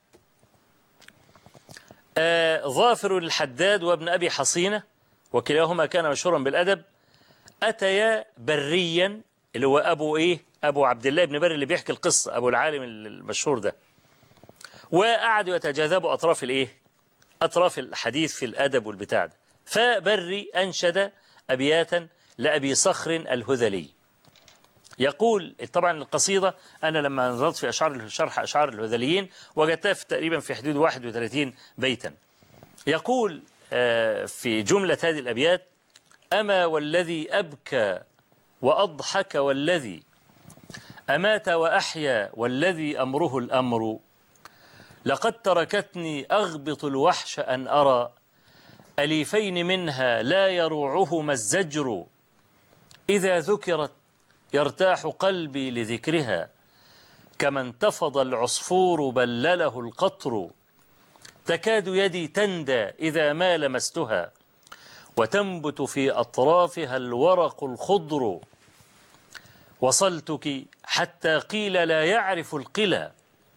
[SPEAKER 1] آه ظافر الحداد وابن أبي حصينة وكلاهما كان مشهورا بالأدب أتيا بريا اللي هو أبو إيه أبو عبد الله بن بري اللي بيحكي القصة أبو العالم المشهور ده وقعدوا يتجاذبوا أطراف الإيه أطراف الحديث في الأدب والبتاع ده فبري أنشد أبياتا لأبي صخر الهذلي يقول طبعا القصيدة أنا لما نظرت في أشعار شرح أشعار الهذليين وجدتها في تقريبا في حدود 31 بيتا يقول في جملة هذه الأبيات أما والذي أبكى وأضحك والذي أمات وأحيا والذي أمره الأمر لقد تركتني أغبط الوحش أن أرى أليفين منها لا يروعهما الزجر إذا ذكرت يرتاح قلبي لذكرها كما انتفض العصفور بلله القطر تكاد يدي تندى إذا ما لمستها وتنبت في أطرافها الورق الخضر وصلتك حتى قيل لا يعرف القلى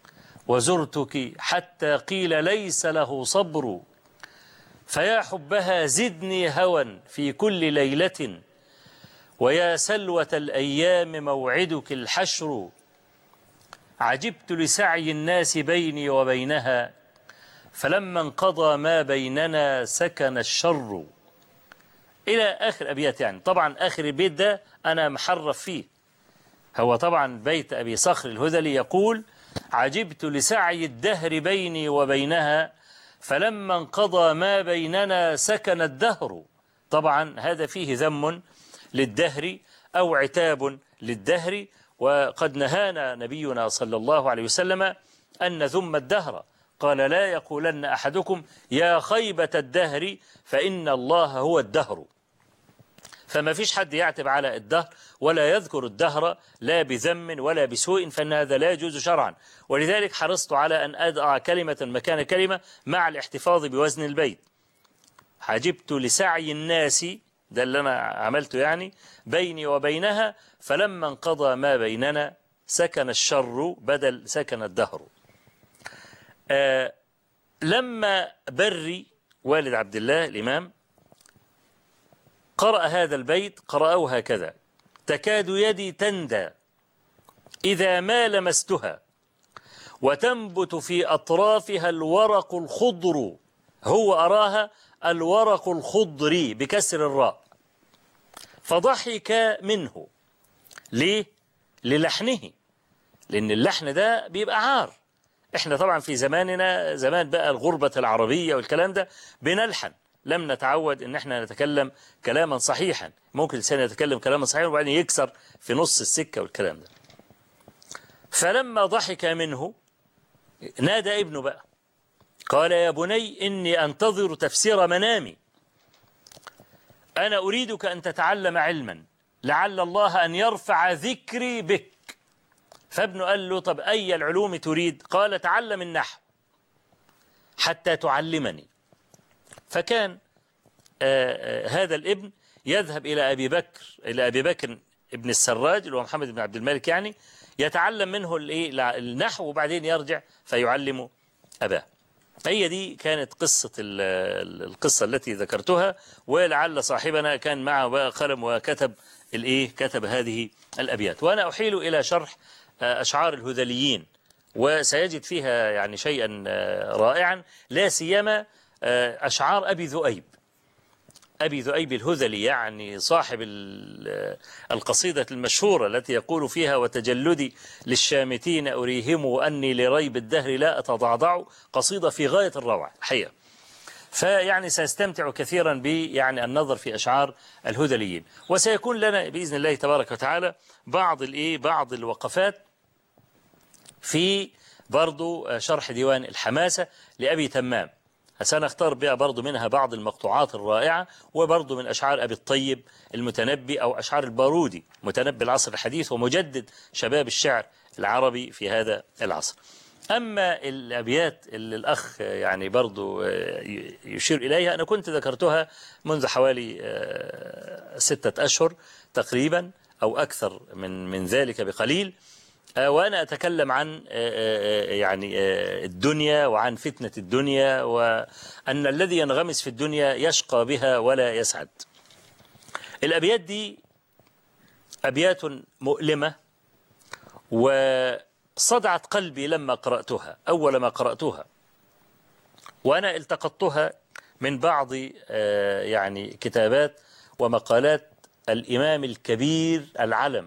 [SPEAKER 1] وزرتك حتى قيل ليس له صبر فيا حبها زدني هوى في كل ليلة ويا سلوة الأيام موعدك الحشر عجبت لسعي الناس بيني وبينها فلما انقضى ما بيننا سكن الشر إلى آخر أبيات يعني طبعا آخر البيت ده أنا محرف فيه هو طبعا بيت أبي صخر الهذلي يقول عجبت لسعي الدهر بيني وبينها فلما انقضى ما بيننا سكن الدهر طبعا هذا فيه ذم للدهر أو عتاب للدهر وقد نهانا نبينا صلى الله عليه وسلم أن نذم الدهر قال لا يقولن أحدكم يا خيبة الدهر فإن الله هو الدهر فما فيش حد يعتب على الدهر ولا يذكر الدهر لا بذم ولا بسوء فإن هذا لا يجوز شرعا ولذلك حرصت على أن أضع كلمة مكان كلمة مع الاحتفاظ بوزن البيت عجبت لسعي الناس ده اللي أنا عملته يعني بيني وبينها فلما انقضى ما بيننا سكن الشر بدل سكن الدهر آه لما بري والد عبد الله الإمام قرأ هذا البيت قرأه هكذا تكاد يدي تندى إذا ما لمستها وتنبت في أطرافها الورق الخضر هو أراها الورق الخضري بكسر الراء فضحك منه ليه؟ للحنه لأن اللحن ده بيبقى عار احنا طبعا في زماننا زمان بقى الغربة العربية والكلام ده بنلحن لم نتعود ان احنا نتكلم كلاما صحيحا ممكن الانسان يتكلم كلاما صحيحا وبعدين يكسر في نص السكة والكلام ده فلما ضحك منه نادى ابنه بقى قال يا بني إني أنتظر تفسير منامي أنا أريدك أن تتعلم علما لعل الله أن يرفع ذكري بك فابنه قال له طب أي العلوم تريد قال تعلم النحو حتى تعلمني فكان آآ آآ هذا الابن يذهب إلى أبي بكر إلى أبي بكر ابن السراج اللي هو محمد بن عبد الملك يعني يتعلم منه النحو وبعدين يرجع فيعلم أباه هي دي كانت قصة القصة التي ذكرتها ولعل صاحبنا كان معه قلم وكتب الايه كتب هذه الأبيات وأنا أحيل إلى شرح أشعار الهذليين وسيجد فيها يعني شيئا رائعا لا سيما أشعار أبي ذؤيب أبي ذؤيب الهذلي يعني صاحب القصيدة المشهورة التي يقول فيها وتجلدي للشامتين أريهم أني لريب الدهر لا أتضعضع قصيدة في غاية الروعة الحقيقة فيعني سيستمتع كثيرا ب يعني النظر في أشعار الهذليين وسيكون لنا بإذن الله تبارك وتعالى بعض الإيه بعض الوقفات في برضو شرح ديوان الحماسة لأبي تمام سنختار بها برضو منها بعض المقطوعات الرائعة وبرضو من أشعار أبي الطيب المتنبي أو أشعار البارودي متنبي العصر الحديث ومجدد شباب الشعر العربي في هذا العصر أما الأبيات اللي الأخ يعني برضو يشير إليها أنا كنت ذكرتها منذ حوالي ستة أشهر تقريبا أو أكثر من من ذلك بقليل وأنا أتكلم عن يعني الدنيا وعن فتنة الدنيا وأن الذي ينغمس في الدنيا يشقى بها ولا يسعد الأبيات دي أبيات مؤلمة وصدعت قلبي لما قرأتها أول ما قرأتها وأنا التقطتها من بعض يعني كتابات ومقالات الإمام الكبير العلم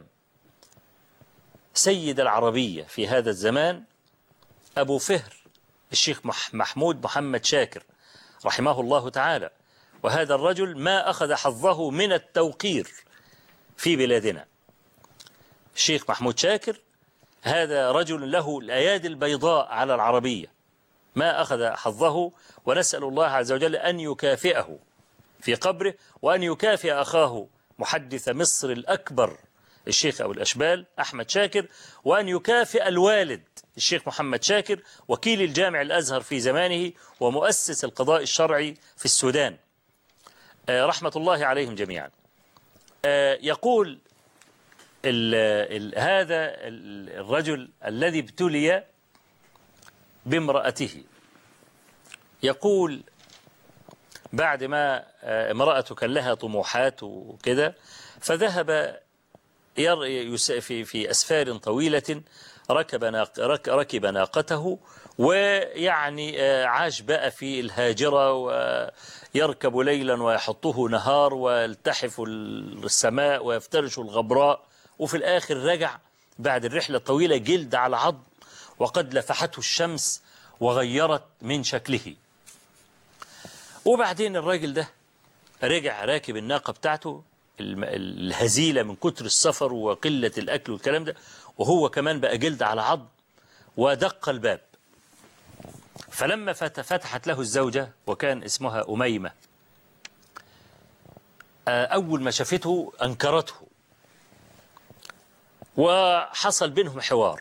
[SPEAKER 1] سيد العربية في هذا الزمان أبو فهر الشيخ محمود محمد شاكر رحمه الله تعالى وهذا الرجل ما أخذ حظه من التوقير في بلادنا الشيخ محمود شاكر هذا رجل له الأيادي البيضاء على العربية ما أخذ حظه ونسأل الله عز وجل أن يكافئه في قبره وأن يكافئ أخاه محدث مصر الأكبر الشيخ أبو الأشبال أحمد شاكر وأن يكافئ الوالد الشيخ محمد شاكر وكيل الجامع الأزهر في زمانه ومؤسس القضاء الشرعي في السودان رحمة الله عليهم جميعا يقول ال ال هذا الرجل الذي ابتلي بامرأته يقول بعد ما امرأته كان لها طموحات وكده فذهب في في أسفار طويلة ركب ركب ناقته ويعني عاش بقى في الهاجرة ويركب ليلا ويحطه نهار ويلتحف السماء ويفترش الغبراء وفي الآخر رجع بعد الرحلة الطويلة جلد على عظم وقد لفحته الشمس وغيرت من شكله وبعدين الراجل ده رجع راكب الناقة بتاعته الهزيلة من كتر السفر وقلة الأكل والكلام ده وهو كمان بقى جلد على عظم ودق الباب فلما فتحت له الزوجة وكان اسمها أميمة أول ما شافته أنكرته وحصل بينهم حوار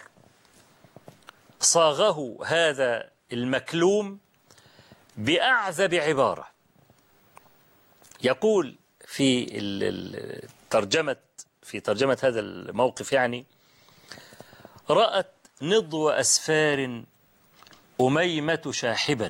[SPEAKER 1] صاغه هذا المكلوم بأعذب عبارة يقول في ترجمة في ترجمة هذا الموقف يعني رأت نضو أسفار أميمة شاحبا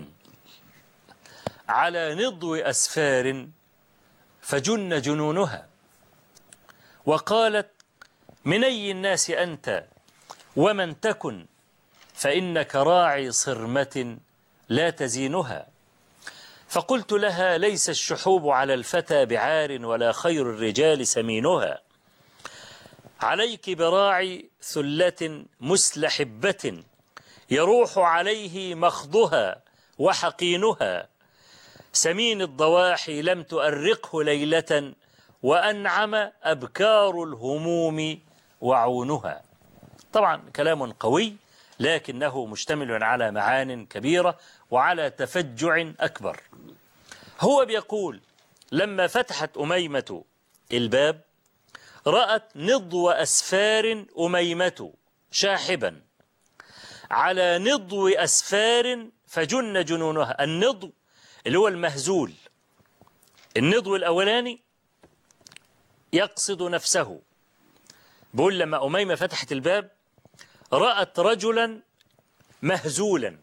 [SPEAKER 1] على نضو أسفار فجن جنونها وقالت من أي الناس أنت ومن تكن فإنك راعي صرمة لا تزينها فقلت لها ليس الشحوب على الفتى بعار ولا خير الرجال سمينها عليك براعي ثلة مسلحبة يروح عليه مخضها وحقينها سمين الضواحي لم تؤرقه ليلة وأنعم أبكار الهموم وعونها طبعا كلام قوي لكنه مشتمل على معان كبيرة وعلى تفجع أكبر هو بيقول لما فتحت أميمة الباب رأت نضو أسفار أميمة شاحبا على نضو أسفار فجن جنونها النضو اللي هو المهزول النضو الأولاني يقصد نفسه بقول لما أميمة فتحت الباب رأت رجلا مهزولا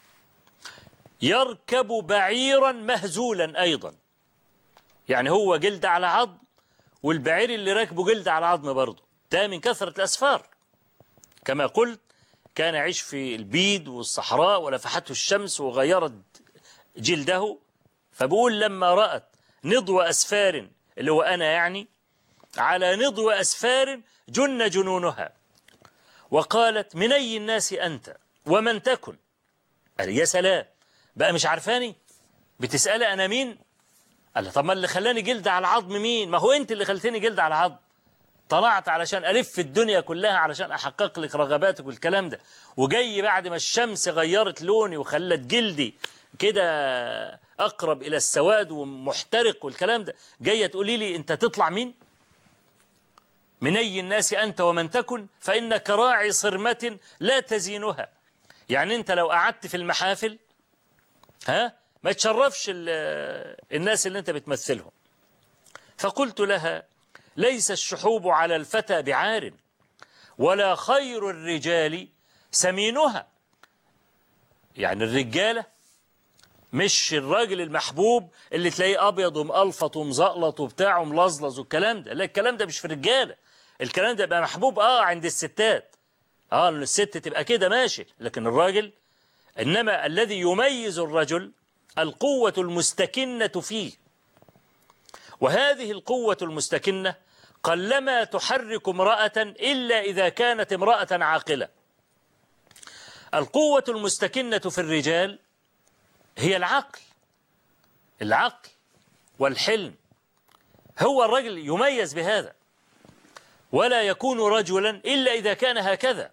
[SPEAKER 1] يركب بعيرا مهزولا أيضا يعني هو جلد على عظم والبعير اللي راكبه جلد على عظم برضه ده من كثرة الأسفار كما قلت كان يعيش في البيد والصحراء ولفحته الشمس وغيرت جلده فبقول لما رأت نضو أسفار اللي هو أنا يعني على نضو أسفار جن جنونها وقالت من أي الناس أنت ومن تكن قال يا سلام بقى مش عارفاني بتسألي أنا مين قال طب ما اللي خلاني جلد على العظم مين ما هو أنت اللي خلتني جلد على العظم طلعت علشان ألف الدنيا كلها علشان أحقق لك رغباتك والكلام ده وجاي بعد ما الشمس غيرت لوني وخلت جلدي كده أقرب إلى السواد ومحترق والكلام ده جاية تقولي لي أنت تطلع مين من أي الناس أنت ومن تكن فإنك راعي صرمة لا تزينها يعني أنت لو قعدت في المحافل ها ما تشرفش الناس اللي أنت بتمثلهم فقلت لها ليس الشحوب على الفتى بعار ولا خير الرجال سمينها يعني الرجالة مش الراجل المحبوب اللي تلاقيه أبيض ومقلفط ومزقلط وبتاع وملظلظ والكلام ده لا الكلام ده مش في الرجالة الكلام ده يبقى محبوب اه عند الستات اه ان الست تبقى كده ماشي لكن الراجل انما الذي يميز الرجل القوة المستكنة فيه وهذه القوة المستكنة قلما تحرك امرأة إلا إذا كانت امرأة عاقلة القوة المستكنة في الرجال هي العقل العقل والحلم هو الرجل يميز بهذا ولا يكون رجلا إلا إذا كان هكذا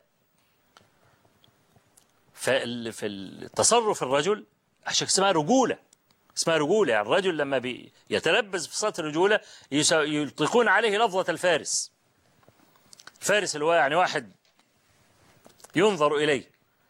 [SPEAKER 1] في التصرف الرجل عشان اسمها رجولة اسمها رجولة يعني الرجل لما يتلبس بصفات الرجولة يطلقون عليه لفظة الفارس فارس اللي هو يعني واحد ينظر إليه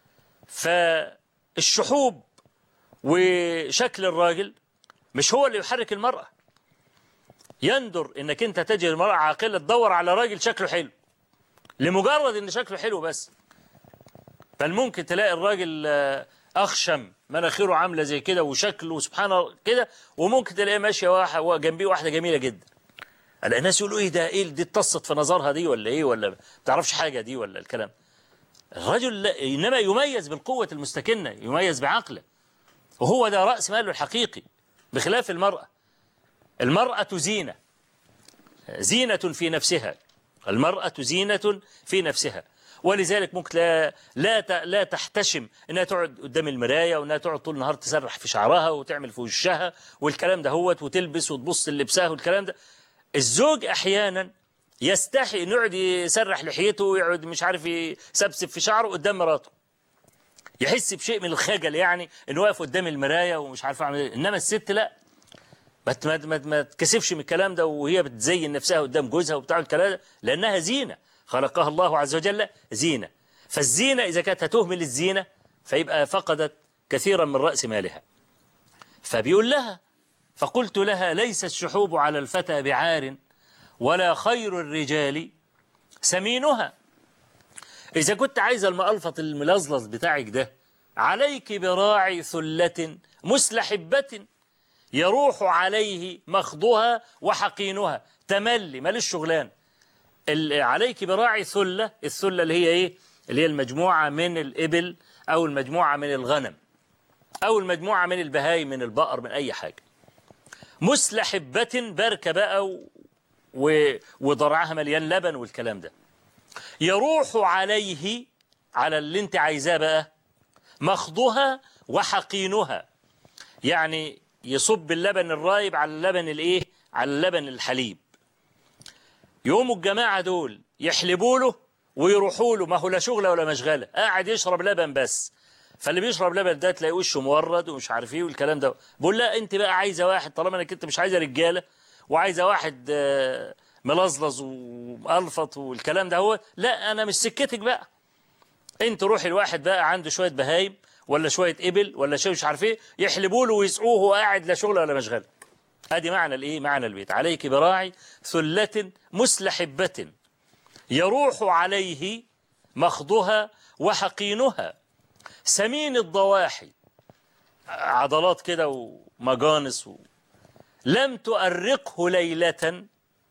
[SPEAKER 1] فالشحوب وشكل الراجل مش هو اللي يحرك المرأة يندر انك انت تجد المرأة عاقلة تدور على راجل شكله حلو لمجرد ان شكله حلو بس بل ممكن تلاقي الراجل آه، أخشم مناخيره عاملة زي كده وشكله سبحان الله كده وممكن تلاقيه ماشية واحد جنبيه واحدة جميلة جدا الاقي الناس يقولوا ايه ده ايه دي اتصت في نظرها دي ولا ايه ولا ما تعرفش حاجة دي ولا الكلام الرجل لا إنما يميز بالقوة المستكنة يميز بعقله وهو ده رأس ماله الحقيقي بخلاف المرأة المرأة زينة زينة في نفسها المرأة زينة في نفسها ولذلك ممكن لا لا ت- لا تحتشم انها تقعد قدام المرايه وانها تقعد طول النهار تسرح في شعرها وتعمل في وشها والكلام ده هوت وتلبس وتبص للبسها والكلام ده الزوج احيانا يستحي انه يقعد يسرح لحيته ويقعد مش عارف يسبسب في شعره قدام مراته يحس بشيء من الخجل يعني انه واقف قدام المرايه ومش عارف اعمل ايه انما الست لا ما ت- ما ما ما تكسفش من الكلام ده وهي بتزين نفسها قدام جوزها وبتاع الكلام ده لانها زينه خلقها الله عز وجل زينه فالزينه اذا كانت هتهمل الزينه فيبقى فقدت كثيرا من راس مالها فبيقول لها فقلت لها ليس الشحوب على الفتى بعار ولا خير الرجال سمينها إذا كنت عايز المألفط الملظلظ بتاعك ده عليك براعي ثلة مسلحبة يروح عليه مخضها وحقينها تملي ماليش شغلان ال- عليك براعي ثلة الثلة اللي هي إيه اللي هي المجموعة من الإبل أو المجموعة من الغنم أو المجموعة من البهايم من البقر من أي حاجة مسلحبة بركة بقى و... و... وضرعها مليان لبن والكلام ده يروح عليه على اللي انت عايزاه بقى مخضها وحقينها يعني يصب اللبن الرايب على اللبن الايه على اللبن الحليب يقوموا الجماعة دول يحلبوا له ويروحوا له ما هو لا شغله ولا مشغله قاعد يشرب لبن بس فاللي بيشرب لبن ده تلاقي وشه مورد ومش عارف ايه والكلام ده بقول لا انت بقى عايزه واحد طالما انك انت مش عايزه رجاله وعايزه واحد آه، ملظلظ ومقلفط والكلام ده هو لا انا مش سكتك بقى انت روحي الواحد بقى عنده شويه بهايم ولا شويه ابل ولا شيء مش عارف ايه يحلبوا له ويسقوه وهو قاعد لا شغل ولا مشغله ادي معنى الايه معنى البيت عليك براعي ثله مسلحبه يروح عليه مخضها وحقينها سمين الضواحي عضلات كده ومجانس و... لم تؤرقه ليلة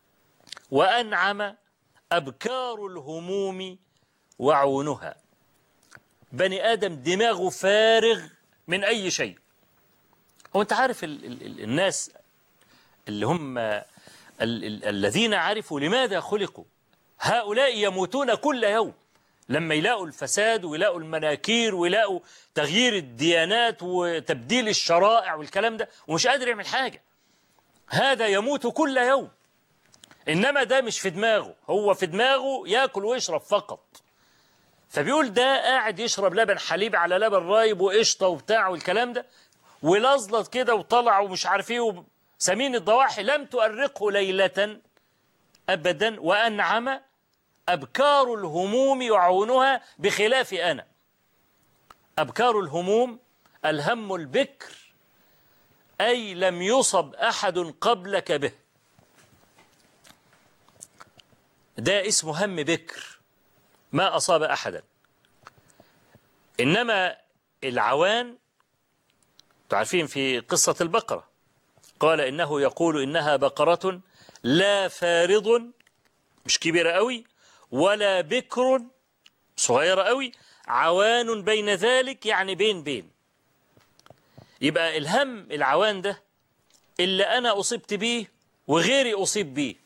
[SPEAKER 1] وأنعم أبكار الهموم وعونها بني آدم دماغه فارغ من أي شيء هو أنت عارف ال ال ال الناس اللي هم ال ال الذين عرفوا لماذا خلقوا هؤلاء يموتون كل يوم لما يلاقوا الفساد ويلاقوا المناكير ويلاقوا تغيير الديانات وتبديل الشرائع والكلام ده ومش قادر يعمل حاجة هذا يموت كل يوم إنما ده مش في دماغه هو في دماغه يأكل ويشرب فقط فبيقول ده قاعد يشرب لبن حليب على لبن رايب وقشطة وبتاع والكلام ده ولزلط كده وطلع ومش عارف ايه وب- سمين الضواحي لم تؤرقه ليلة أبدا وأنعم أبكار الهموم يعونها بخلاف أنا أبكار الهموم الهم البكر أي لم يصب أحد قبلك به ده اسمه هم بكر ما أصاب أحدا إنما العوان تعرفين في قصة البقرة قال إنه يقول إنها بقرة لا فارض مش كبيرة قوي ولا بكر صغيرة قوي عوان بين ذلك يعني بين بين يبقى الهم العوان ده اللي أنا أصبت به وغيري أصيب به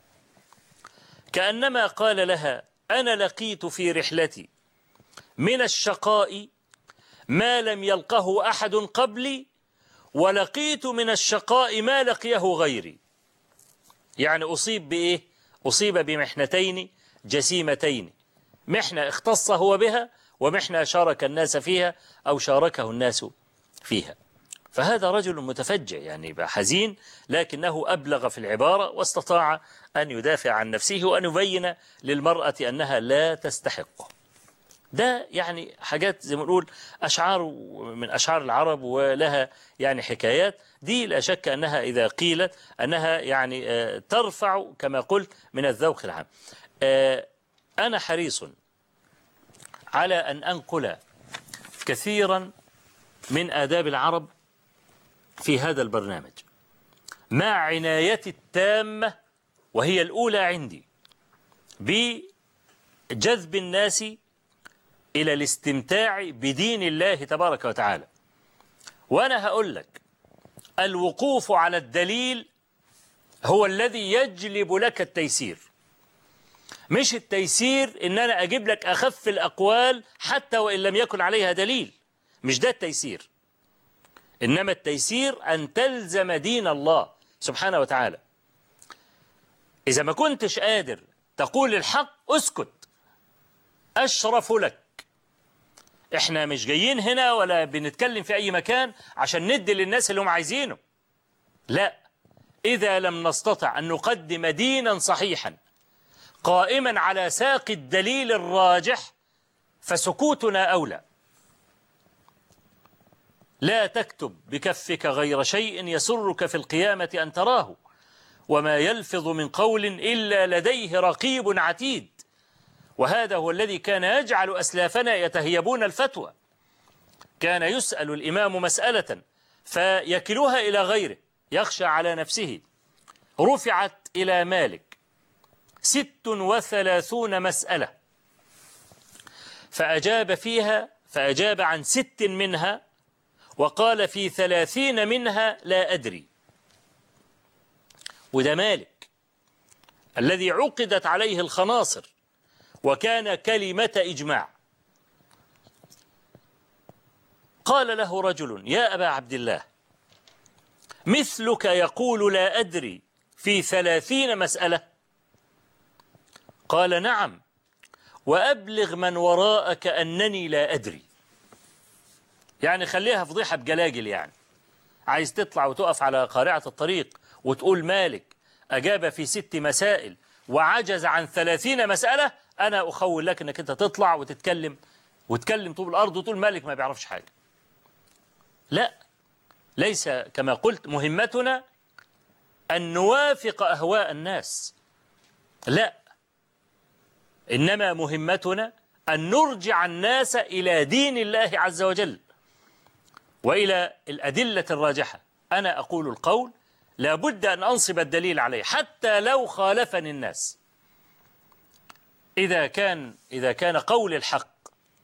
[SPEAKER 1] كأنما قال لها أنا لقيت في رحلتي من الشقاء ما لم يلقه أحد قبلي ولقيت من الشقاء ما لقيه غيري يعني أصيب بإيه؟ أصيب بمحنتين جسيمتين محنة اختص هو بها ومحنة شارك الناس فيها أو شاركه الناس فيها فهذا رجل متفجع يعني يبقى حزين لكنه أبلغ في العبارة واستطاع أن يدافع عن نفسه وأن يبين للمرأة أنها لا تستحقه ده يعني حاجات زي ما نقول أشعار من أشعار العرب ولها يعني حكايات دي لا شك أنها إذا قيلت أنها يعني آه، ترفع كما قلت من الذوق العام آه، أنا حريص على أن أنقل كثيرا من آداب العرب في هذا البرنامج مع عنايتي التامة وهي الأولى عندي بجذب الناس إلى الاستمتاع بدين الله تبارك وتعالى وأنا هقول لك الوقوف على الدليل هو الذي يجلب لك التيسير مش التيسير إن أنا أجيب لك أخف الأقوال حتى وإن لم يكن عليها دليل مش ده التيسير إنما التيسير أن تلزم دين الله سبحانه وتعالى إذا ما كنتش قادر تقول الحق اسكت أشرف لك إحنا مش جايين هنا ولا بنتكلم في أي مكان عشان ندي للناس اللي هم عايزينه لا إذا لم نستطع أن نقدم دينا صحيحا قائما على ساق الدليل الراجح فسكوتنا أولى لا تكتب بكفك غير شيء يسرك في القيامة أن تراه وما يلفظ من قول إلا لديه رقيب عتيد وهذا هو الذي كان يجعل أسلافنا يتهيبون الفتوى كان يسأل الإمام مسألة فيكلها إلى غيره يخشى على نفسه رفعت إلى مالك ست وثلاثون مسألة فأجاب فيها فأجاب عن ست منها وقال في ثلاثين منها لا أدري وده مالك الذي عقدت عليه الخناصر وكان كلمة إجماع قال له رجل يا أبا عبد الله مثلك يقول لا أدري في ثلاثين مسألة قال نعم وأبلغ من وراءك أنني لا أدري يعني خليها فضيحة بجلاجل يعني عايز تطلع وتقف على قارعة الطريق وتقول مالك أجاب في ست مسائل وعجز عن ثلاثين مسألة أنا أخول لك أنك أنت تطلع وتتكلم وتكلم طول الأرض وتقول مالك ما بيعرفش حاجة لا ليس كما قلت مهمتنا أن نوافق أهواء الناس لا إنما مهمتنا أن نرجع الناس إلى دين الله عز وجل وإلى الأدلة الراجحة أنا أقول القول لابد أن أنصب الدليل عليه حتى لو خالفني الناس إذا كان إذا كان قول الحق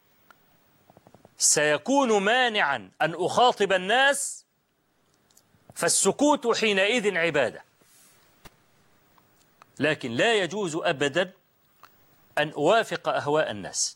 [SPEAKER 1] سيكون مانعا أن أخاطب الناس فالسكوت حينئذ عبادة لكن لا يجوز أبدا أن أوافق أهواء الناس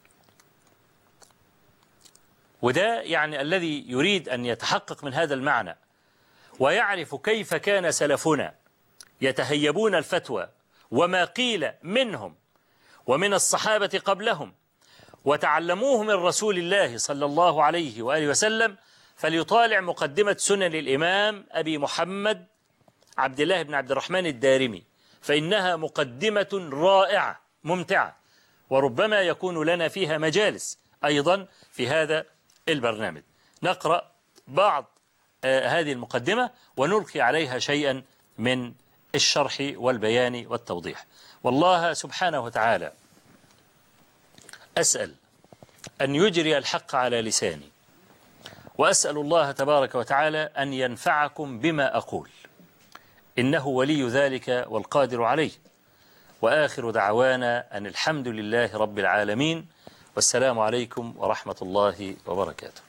[SPEAKER 1] وده يعني الذي يريد أن يتحقق من هذا المعنى ويعرف كيف كان سلفنا يتهيبون الفتوى وما قيل منهم ومن الصحابة قبلهم وتعلموه من رسول الله صلى الله عليه وآله وسلم فليطالع مقدمة سنن الإمام أبي محمد عبد الله بن عبد الرحمن الدارمي فإنها مقدمة رائعة ممتعة وربما يكون لنا فيها مجالس أيضا في هذا البرنامج نقرأ بعض آه هذه المقدمة ونلقي عليها شيئا من الشرح والبيان والتوضيح والله سبحانه وتعالى أسأل أن يجري الحق على لساني وأسأل الله تبارك وتعالى أن ينفعكم بما أقول إنه ولي ذلك والقادر عليه وآخر دعوانا أن الحمد لله رب العالمين والسلام عليكم ورحمة الله وبركاته